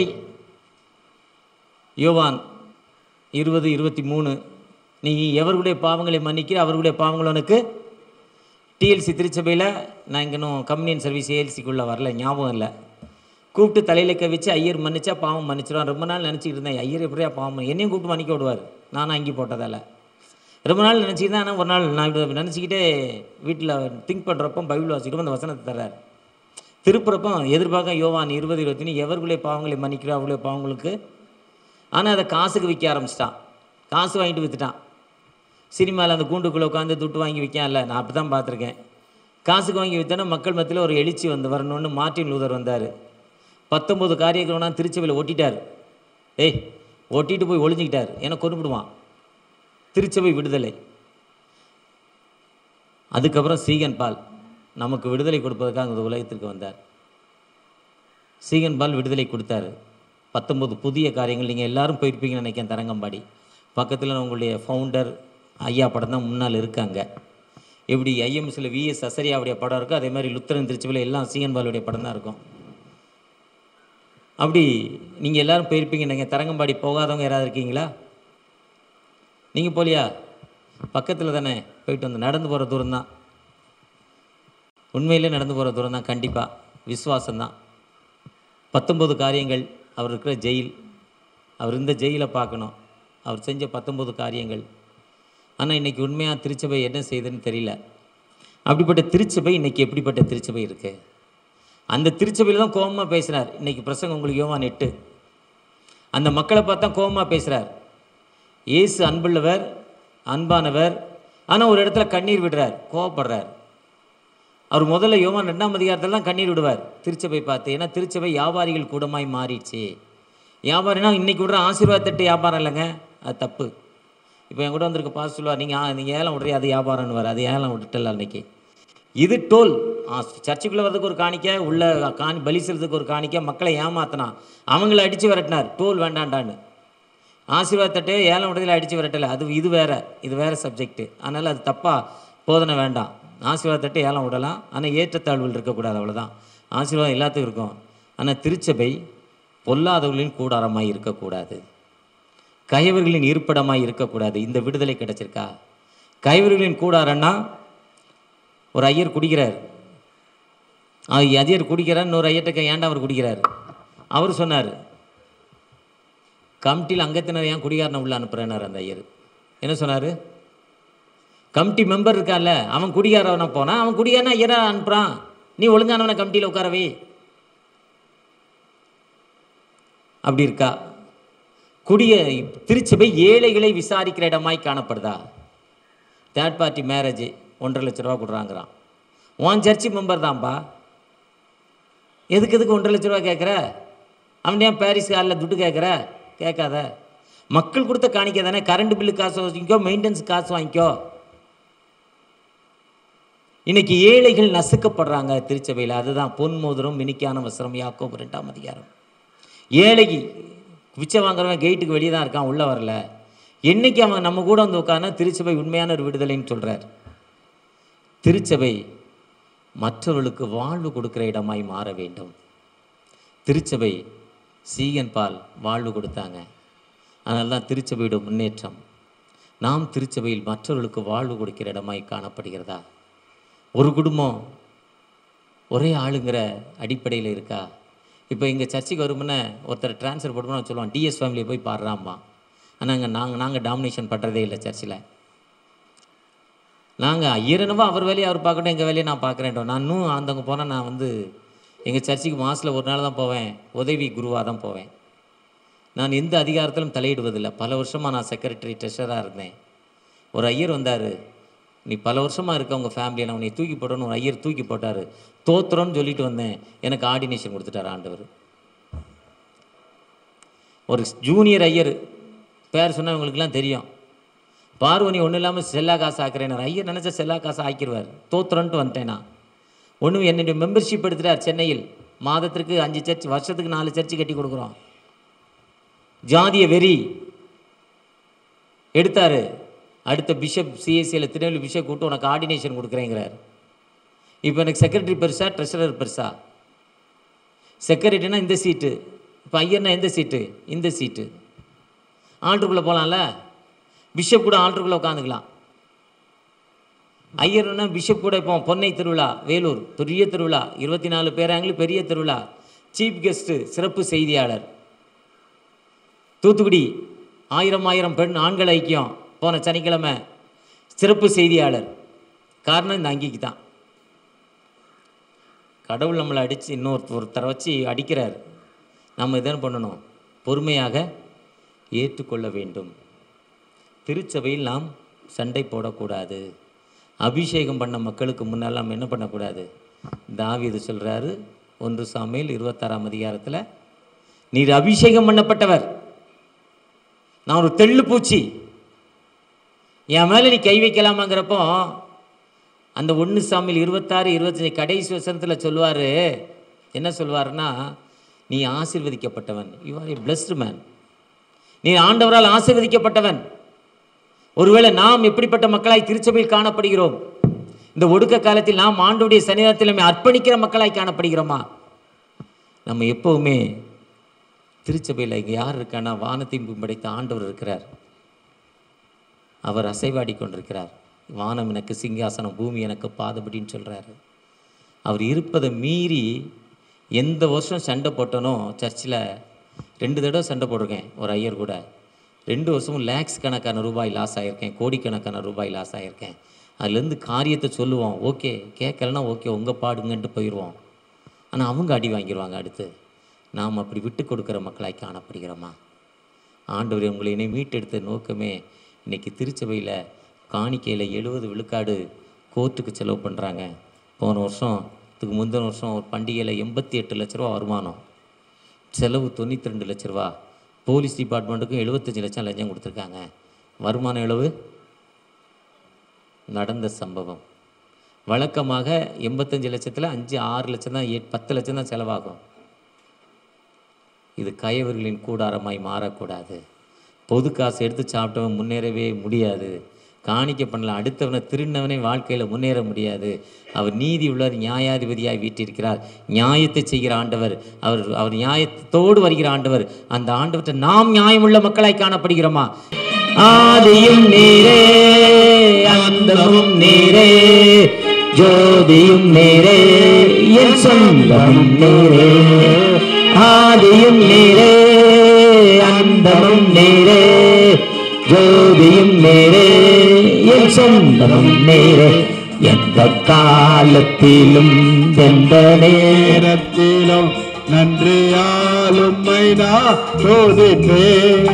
யோவான் இருபது இருபத்தி மூணு நீ எவர்களுடைய பாவங்களை மன்னிக்கிற அவர்களுடைய பாவங்கள் உனக்கு டிஎல்சி திருச்சபையில் நான் இங்கே இன்னும் கம்யூனியன் சர்வீஸ் ஏஎல்சிக்குள்ளே வரல ஞாபகம் இல்லை கூப்பிட்டு தலையில் கவிச்சு ஐயர் மன்னிச்சா பாவம் மன்னிச்சிடுவான் ரொம்ப நாள் நினச்சிக்கிட்டு இருந்தேன் ஐயர் எப்படியா பாவம் மன்னி- என்னையும் கூப்பிட்டு மன்னிக்க விடுவார் நானும் அங்கி போட்டதால் ரொம்ப நாள் நினச்சிக்கிட்டு ஆனால் ஒரு நாள் நான் இப்படி நினச்சிக்கிட்டே வீட்டில் திங்க் பண்ணுறப்போ பைபிள் வாசிக்கிறப்போ அந்த வசனத்தை தர்றார் திருப்புறப்போ எதிர்பார்க்க யோவான் இருபது இருபத்தி எவர்களுடைய பாவங்களை மன்னிக்கிறோ அவர்களுடைய பாவங்களுக்கு ஆனால் அதை காசுக்கு விற்க ஆரம்பிச்சிட்டான் காசு வாங்கிட்டு விற்றுட்டான் சினிமாவில் அந்த கூண்டுக்குள்ளே உட்காந்து துட்டு வாங்கி விற்கான்ல நான் அப்படி தான் பார்த்துருக்கேன் காசுக்கு வாங்கி விற்றோன்னா மக்கள் மத்தியில் ஒரு எழுச்சி வந்து வரணும்னு மார்ட்டின் லூதர் வந்தார் பத்தொம்போது காரியக்கிறவனா திருச்சபையில் ஒட்டிட்டார் ஏய் ஒட்டிட்டு போய் ஒளிஞ்சிக்கிட்டார் ஏன்னா கொண்டுபிடுவான் திருச்சபை விடுதலை அதுக்கப்புறம் சீகன் பால் நமக்கு விடுதலை கொடுப்பதற்காக இந்த உலகத்திற்கு வந்தார் சீகன் பால் விடுதலை கொடுத்தாரு பத்தொன்பது புதிய காரியங்கள் நீங்கள் எல்லாரும் போயிருப்பீங்கன்னு நினைக்கிறேன் தரங்கம்பாடி பக்கத்தில் உங்களுடைய ஃபவுண்டர் ஐயா படம் தான் முன்னால் இருக்காங்க எப்படி ஐஎம்எஸ்ல விஎஸ் அசரியாவுடைய படம் இருக்கோ அதே மாதிரி லுத்தரன் திருச்சிவில் எல்லாம் சீகன் பாலுடைய படம் தான் இருக்கும் அப்படி நீங்கள் எல்லாரும் போயிருப்பீங்க நீங்கள் தரங்கம்பாடி போகாதவங்க யாராவது இருக்கீங்களா நீங்கள் போலியா பக்கத்தில் தானே போயிட்டு வந்து நடந்து போகிற தூரம் தான் உண்மையிலே நடந்து போகிற தூரம் தான் கண்டிப்பாக விசுவாசம்தான் பத்தொன்பது காரியங்கள் அவர் இருக்கிற ஜெயில் அவர் இந்த ஜெயிலை பார்க்கணும் அவர் செஞ்ச பத்தொன்பது காரியங்கள் ஆனால் இன்றைக்கி உண்மையாக திருச்சபை என்ன செய்யுதுன்னு தெரியல அப்படிப்பட்ட திருச்சபை இன்றைக்கி எப்படிப்பட்ட திருச்சபை இருக்குது அந்த திருச்சபையில் தான் கோபமாக பேசினார் இன்றைக்கி பிரசங்கம் உங்களுக்கு யோவான் எட்டு அந்த மக்களை பார்த்தா கோபமாக பேசுகிறார் இயேசு அன்புள்ளவர் அன்பானவர் ஆனால் ஒரு இடத்துல கண்ணீர் விடுறார் கோவப்படுறார் அவர் முதல்ல யோவான் ரெண்டாம் அதிகாரத்தில் தான் கண்ணீர் விடுவார் திருச்சபை பார்த்து ஏன்னா திருச்சபை வியாபாரிகள் கூடமாய் மாறிடுச்சு வியாபாரினா இன்னைக்கு விடுற ஆசீர்வாதத்தட்டு வியாபாரம் இல்லைங்க அது தப்பு இப்போ என் கூட வந்திருக்க பாஸ் சொல்லுவார் நீங்கள் நீங்கள் ஏலம் விடுறீ அது வியாபாரம்னு வர அது ஏலம் விட்டுட்டல அன்னைக்கு இது டோல் ஆ, சர்ச்சுக்குள்ளே வரதுக்கு ஒரு காணிக்க உள்ள காணி பலி செலுத்துக்கு ஒரு காணிக்க மக்களை ஏமாத்தினான் அவங்கள அடித்து விரட்டினார் டோல் வேண்டாண்டான்னு ஆசீர்வாதத்தட்டு ஏலம் விடுதலை அடித்து விரட்டலை அது இது வேற இது வேற சப்ஜெக்ட் அதனால் அது தப்பாக போதனை வேண்டாம் ஆசீர்வாதத்தட்டு ஏலம் விடலாம் ஆனால் ஏற்றத்தாழ்வுகள் இருக்கக்கூடாது அவ்வளோதான் ஆசீர்வாதம் எல்லாத்துக்கும் இருக்கும் ஆனால் திருச்சபை பொல்லாதவர்களின் கூடாரமாய் இருக்கக்கூடாது கயவர்களின் இருப்பிடமாய் இருக்கக்கூடாது இந்த விடுதலை கிடைச்சிருக்கா கயவர்களின் கூடாரன்னா ஒரு ஐயர் குடிக்கிறார் ஆ, ஐயர் குடிக்கிறார் இன்னொரு ஐயர்கிட்ட ஏன்டா அவர் குடிக்கிறார் அவர் சொன்னார் கமிட்டியில் அங்கத்தினர் ஏன் குடிகாரனை உள்ள அனுப்புறேன்னார் அந்த ஐயர் என்ன சொன்னார் கமிட்டி மெம்பர் இருக்கான்ல அவன் குடிகாரவனை போனான் அவன் குடிகாரனா ஐயரா அனுப்புகிறான் நீ ஒழுங்கானவனை கமிட்டியில் உட்காரவே அப்படி இருக்கா குடிய திருச்சபை ஏழைகளை விசாரிக்கிற இடமாய் காணப்படுதா தேர்ட் பார்ட்டி மேரேஜ் ஒன்றரை லட்ச ரூபா கொடுறாங்கிறான் உன் சர்ச்சு மெம்பர் தான்ப்பா எதுக்கு எதுக்கு ஒன்றரை லட்ச ரூபா கேட்குற அவன் ஏன் பாரிஸ் காலில் துட்டு கேட்குற கேட்காத மக்கள் கொடுத்த காணிக்க தானே கரண்ட் பில்லு காசு வாங்கிக்கோ மெயின்டெனன்ஸ் காசு வாங்கிக்கோ இன்னைக்கு ஏழைகள் நசுக்கப்படுறாங்க திருச்சபையில் அதுதான் பொன் மோதிரம் மினிக்கான வஸ்திரம் யாக்கோபு ரெண்டாம் அதிகாரம் ஏழைக்கு பிச்சை வாங்குறவன் கேட்டுக்கு வெளியே தான் இருக்கான் உள்ளே வரல என்னைக்கு அவன் நம்ம கூட வந்து உட்கார்ந்தா திருச்சபை உண்மையான ஒரு விடுதலைன்னு சொல்கிறார் திருச்சபை மற்றவர்களுக்கு வாழ்வு கொடுக்கிற இடமாய் மாற வேண்டும் திருச்சபை சீகன் பால் வாழ்வு கொடுத்தாங்க அதனால தான் திருச்சபையோட முன்னேற்றம் நாம் திருச்சபையில் மற்றவர்களுக்கு வாழ்வு கொடுக்கிற இடமாய் காணப்படுகிறதா ஒரு குடும்பம் ஒரே ஆளுங்கிற அடிப்படையில் இருக்கா இப்போ எங்கள் சர்ச்சுக்கு வருமுன்னே ஒருத்தர் ட்ரான்ஸ்ஃபர் போட்டோம்னா சொல்லுவான் டிஎஸ் ஃபேமிலியை போய் பாடுறாம்மா ஆனால் அங்கே நாங்கள் நாங்கள் டாமினேஷன் பண்ணுறதே இல்லை சர்ச்சில் நாங்கள் ஐயரனவோ அவர் வேலையை அவர் பார்க்கட்டும் எங்கள் வேலையை நான் பார்க்குறேன்ட்டோம் நான் இன்னும் அந்தவங்க போனால் நான் வந்து எங்கள் சர்ச்சுக்கு மாதத்தில் ஒரு நாள் தான் போவேன் உதவி குருவாக தான் போவேன் நான் எந்த அதிகாரத்திலும் தலையிடுவதில்லை பல வருஷமாக நான் செக்ரட்டரி ட்ரெஷராக இருந்தேன் ஒரு ஐயர் வந்தார் நீ பல வருஷமாக இருக்க உங்கள் ஃபேமிலியில் உன்னை தூக்கி போட்டோன்னு ஒரு ஐயர் தூக்கி போட்டார் தோத்துறோன்னு சொல்லிட்டு வந்தேன் எனக்கு ஆர்டினேஷன் கொடுத்துட்டார் ஆண்டவர் ஒரு ஜூனியர் ஐயர் பேர் சொன்னா உங்களுக்குலாம் தெரியும் பார்வனி ஒன்றும் இல்லாமல் செல்லா காசு ஆக்குறேன் ஐயர் நினச்சா செல்லா காசு ஆக்கிடுவார் தோத்துறன்ட்டு வந்துட்டேன் நான் ஒன்றும் என்னுடைய மெம்பர்ஷிப் எடுத்துட்டார் சென்னையில் மாதத்திற்கு அஞ்சு சர்ச் வருஷத்துக்கு நாலு சர்ச்சு கட்டி கொடுக்குறோம் ஜாதிய வெறி எடுத்தார் அடுத்த பிஷப் சிஎஸ்சியில் திருநெல்வேலி பிஷப் கூப்பிட்டு உனக்கு ஆர்டினேஷன் கொடுக்குறேங்கிறார் இப்போ எனக்கு செக்ரட்டரி பெருசா ட்ரெஷரர் பெருசா செக்ரட்டரினா இந்த சீட்டு இப்போ ஐயர்னா எந்த சீட்டு இந்த சீட்டு ஆல்ட்ருக்குள்ளே போகலாம்ல பிஷப் கூட ஆல்ட்ருக்குள்ளே உட்காந்துக்கலாம் ஐயர்னா பிஷப் கூட இப்போ பொன்னை திருவிழா வேலூர் பெரிய திருவிழா இருபத்தி நாலு பேராங்களும் பெரிய திருவிழா சீஃப் கெஸ்ட்டு சிறப்பு செய்தியாளர் தூத்துக்குடி ஆயிரம் ஆயிரம் பெண் ஆண்கள் ஐக்கியம் போன சனிக்கிழமை சிறப்பு செய்தியாளர் காரணம் இந்த அங்கிக்கு தான் கடவுள் நம்மளை அடித்து இன்னொரு ஒருத்தரை வச்சு அடிக்கிறார் நம்ம இதான் பண்ணணும் பொறுமையாக ஏற்றுக்கொள்ள வேண்டும் திருச்சபையில் நாம் சண்டை போடக்கூடாது அபிஷேகம் பண்ண மக்களுக்கு முன்னால் நம்ம என்ன பண்ணக்கூடாது தாவீது சொல்கிறாரு ஒன்று சாமியில் இருபத்தாறாம் அதிகாரத்தில் நீர் அபிஷேகம் பண்ணப்பட்டவர் நான் ஒரு தெள்ளு பூச்சி என் மேலே நீ கை வைக்கலாமாங்கிறப்போ அந்த ஒன்று சாமியில் இருபத்தாறு இருபத்தஞ்சி கடைசி வசனத்தில் சொல்லுவார் என்ன சொல்வாருன்னா நீ ஆசீர்வதிக்கப்பட்டவன் you are a blessed man நீ ஆண்டவரால் ஆசீர்வதிக்கப்பட்டவன் ஒருவேளை நாம் எப்படிப்பட்ட மக்களாய் திருச்சபையில் காணப்படுகிறோம் இந்த ஒடுக்க காலத்தில் நாம் ஆண்டுடைய சன்னிதானத்தில் நம்மை அர்ப்பணிக்கிற மக்களாய் காணப்படுகிறோமா நம்ம எப்பவுமே திருச்சபையில் இங்கே யார் இருக்கான்னா வானத்தையும் படைத்த ஆண்டவர் இருக்கிறார் அவர் அசைவாடி கொண்டிருக்கிறார் வானம் எனக்கு சிங்காசனம் பூமி எனக்கு பாதபடின்னு சொல்கிறாரு அவர் இருப்பதை மீறி எந்த வருஷம் சண்டை போட்டனோ சர்ச்சில் ரெண்டு தடவை சண்டை போட்டிருக்கேன் ஒரு ஐயர் கூட ரெண்டு வருஷமும் லேக்ஸ் கணக்கான ரூபாய் லாஸ் ஆகியிருக்கேன் கோடிக்கணக்கான ரூபாய் லாஸ் ஆகியிருக்கேன் அதுலேருந்து காரியத்தை சொல்லுவோம் ஓகே கேட்கலன்னா ஓகே உங்கள் பாடுங்கன்ட்டு போயிடுவோம் ஆனால் அவங்க அடி வாங்கிடுவாங்க அடுத்து நாம் அப்படி விட்டு கொடுக்குற மக்களாய் காணப்படுகிறோமா ஆண்டவர் உங்களை என்னை மீட்டெடுத்த நோக்கமே இன்னைக்கு திருச்சபையில் காணிக்கையில் எழுபது விழுக்காடு கோர்ட்டுக்கு செலவு பண்ணுறாங்க போன வருஷம் இதுக்கு முந்தின வருஷம் ஒரு பண்டிகையில் எண்பத்தி எட்டு லட்ச ரூபா வருமானம் செலவு தொண்ணூற்றி ரெண்டு லட்ச ரூபா போலீஸ் டிபார்ட்மெண்ட்டுக்கும் எழுபத்தஞ்சு லட்சம் லஞ்சம் கொடுத்துருக்காங்க வருமான எவ்வளவு நடந்த சம்பவம் வழக்கமாக எண்பத்தஞ்சு லட்சத்தில் அஞ்சு ஆறு லட்சம் தான் எட் பத்து லட்சம் தான் செலவாகும் இது கயவர்களின் கூடாரமாய் மாறக்கூடாது பொது காசு எடுத்து சாப்பிட்டவன் முன்னேறவே முடியாது காணிக்க பண்ணலாம் அடுத்தவனை திருநவனை வாழ்க்கையில் முன்னேற முடியாது அவர் நீதி உள்ளவர் நியாயாதிபதியாய் வீட்டிருக்கிறார் நியாயத்தை செய்கிற ஆண்டவர் அவர் அவர் நியாயத்தோடு வருகிற ஆண்டவர் அந்த ஆண்டவர்கிட்ட நாம் நியாயமுள்ள மக்களாய் காணப்படுகிறோமா ஆதியும் நீரே அந்தமும் நீரே ஜோதியும் நீரே என் சொந்தம் நீரே ஆதியும் நீரே அந்தமும் நீரே ஜோதியும் நீரே என் சொந்தமும் நீரே எந்த காலத்திலும் எந்த நேரம் நேரத்திலும் நன்றியாலும்மை நான் சோதிப்பே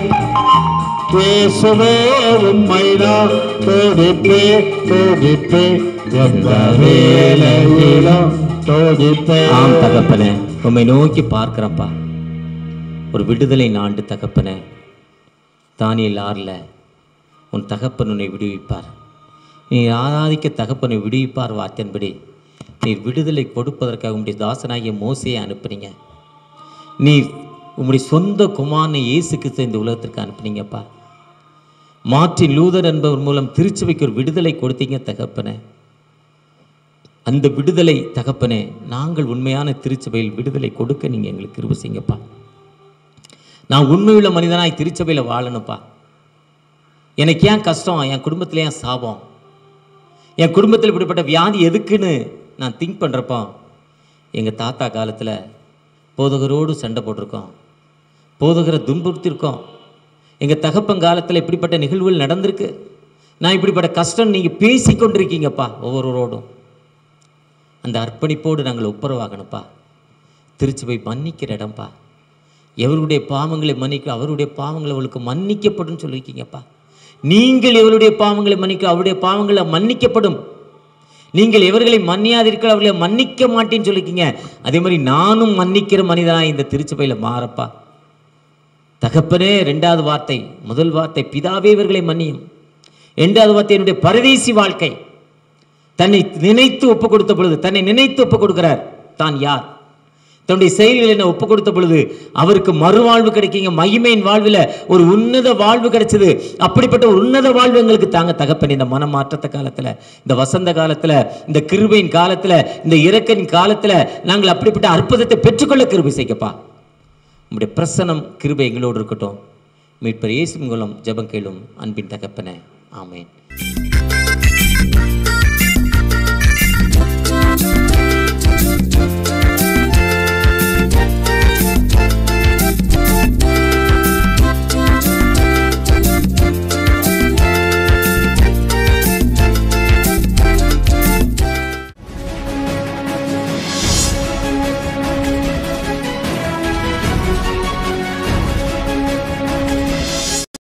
பேசுவே உம்மை நான் சோதிப்பே சோதிப்பே எந்த வேலையிலும் சோதிப்பே ஆம் தகப்பனே உம்மை நோக்கி பார்க்கிறப்பா ஒரு விடுதலை நாண்டு தகப்பனே தானியல் ஆறில் உன் தகப்பன் உன்னை விடுவிப்பார் நீ ஆராதிக்க தகப்பனை விடுவிப்பார் வார்த்தையின்படி நீ விடுதலை கொடுப்பதற்காக உம்முடைய தாசனாகிய மோசையை அனுப்புனீங்க நீ உம்முடைய சொந்த குமாரனை இயேசு கிறிஸ்து இந்த உலகத்திற்கு அனுப்புனீங்கப்பா மார்ட்டின் லூதர் என்பவர் மூலம் திருச்சபைக்கு ஒரு விடுதலை கொடுத்தீங்க தகப்பனே அந்த விடுதலை தகப்பனே நாங்கள் உண்மையான திருச்சபையில் விடுதலை கொடுக்க நீங்கள் எங்களுக்கு கிருபை செய்யுங்கப்பா நான் உண்மையுள்ள மனிதனாய் திருச்சபையில் வாழணும்ப்பா எனக்கு ஏன் கஷ்டம் என் குடும்பத்தில் ஏன் சாபம் என் குடும்பத்தில் இப்படிப்பட்ட வியாதி எதுக்குன்னு நான் திங்க் பண்ணுறப்போ எங்கள் தாத்தா காலத்தில் போதகரோடு சண்டை போட்டிருக்கோம் போதகரை துன்புறுத்திருக்கோம் எங்கள் தகப்பன் காலத்தில் இப்படிப்பட்ட நிகழ்வுகள் நடந்திருக்கு நான் இப்படிப்பட்ட கஷ்டம் நீங்கள் பேசி கொண்டிருக்கீங்கப்பா ஒவ்வொருவரோடும் அந்த அர்ப்பணிப்போடு நாங்கள் ஒப்புரவாகணும்ப்பா திருச்சி போய் மன்னிக்கிற இடம்ப்பா எவருடைய பாவங்களை மன்னிக்க அவருடைய பாவங்கள் அவளுக்கு மன்னிக்கப்படும் சொல்லியிருக்கீங்கப்பா நீங்கள் எவருடைய பாவங்களை மன்னிக்க அவருடைய பாவங்களை மன்னிக்கப்படும் நீங்கள் எவர்களை மன்னியாதீர்கள் அவர்களை மன்னிக்க மாட்டேன்னு சொல்லியிருக்கீங்க அதே மாதிரி நானும் மன்னிக்கிற மனிதனாக இந்த திருச்சபையில் மாறப்பா தகப்பனே ரெண்டாவது வார்த்தை முதல் வார்த்தை பிதாவே இவர்களை மன்னியும் இரண்டாவது வார்த்தை என்னுடைய பரதேசி வாழ்க்கை தன்னை நினைத்து ஒப்பு கொடுத்த பொழுது தன்னை நினைத்து ஒப்பு கொடுக்கிறார் தான் யார் தன்னுடைய செயல்கள் என்ன ஒப்பு கொடுத்த பொழுது அவருக்கு மறுவாழ்வு கிடைக்குங்க மகிமையின் வாழ்வில் ஒரு உன்னத வாழ்வு கிடைச்சது அப்படிப்பட்ட ஒரு உன்னத வாழ்வு எங்களுக்கு தாங்க தகப்பன் இந்த மனமாற்றத்த காலத்தில் இந்த வசந்த காலத்தில் இந்த கிருபையின் காலத்தில் இந்த இறக்கின் காலத்தில் நாங்கள் அப்படிப்பட்ட அற்புதத்தை பெற்றுக்கொள்ள கிருபை செய்யப்பா உம்முடைய பிரசனம் கிருபை எங்களோடு இருக்கட்டும் மீட்பர் இயேசு மூலம் ஜெபம் கேளும் அன்பின் தகப்பனே ஆமென்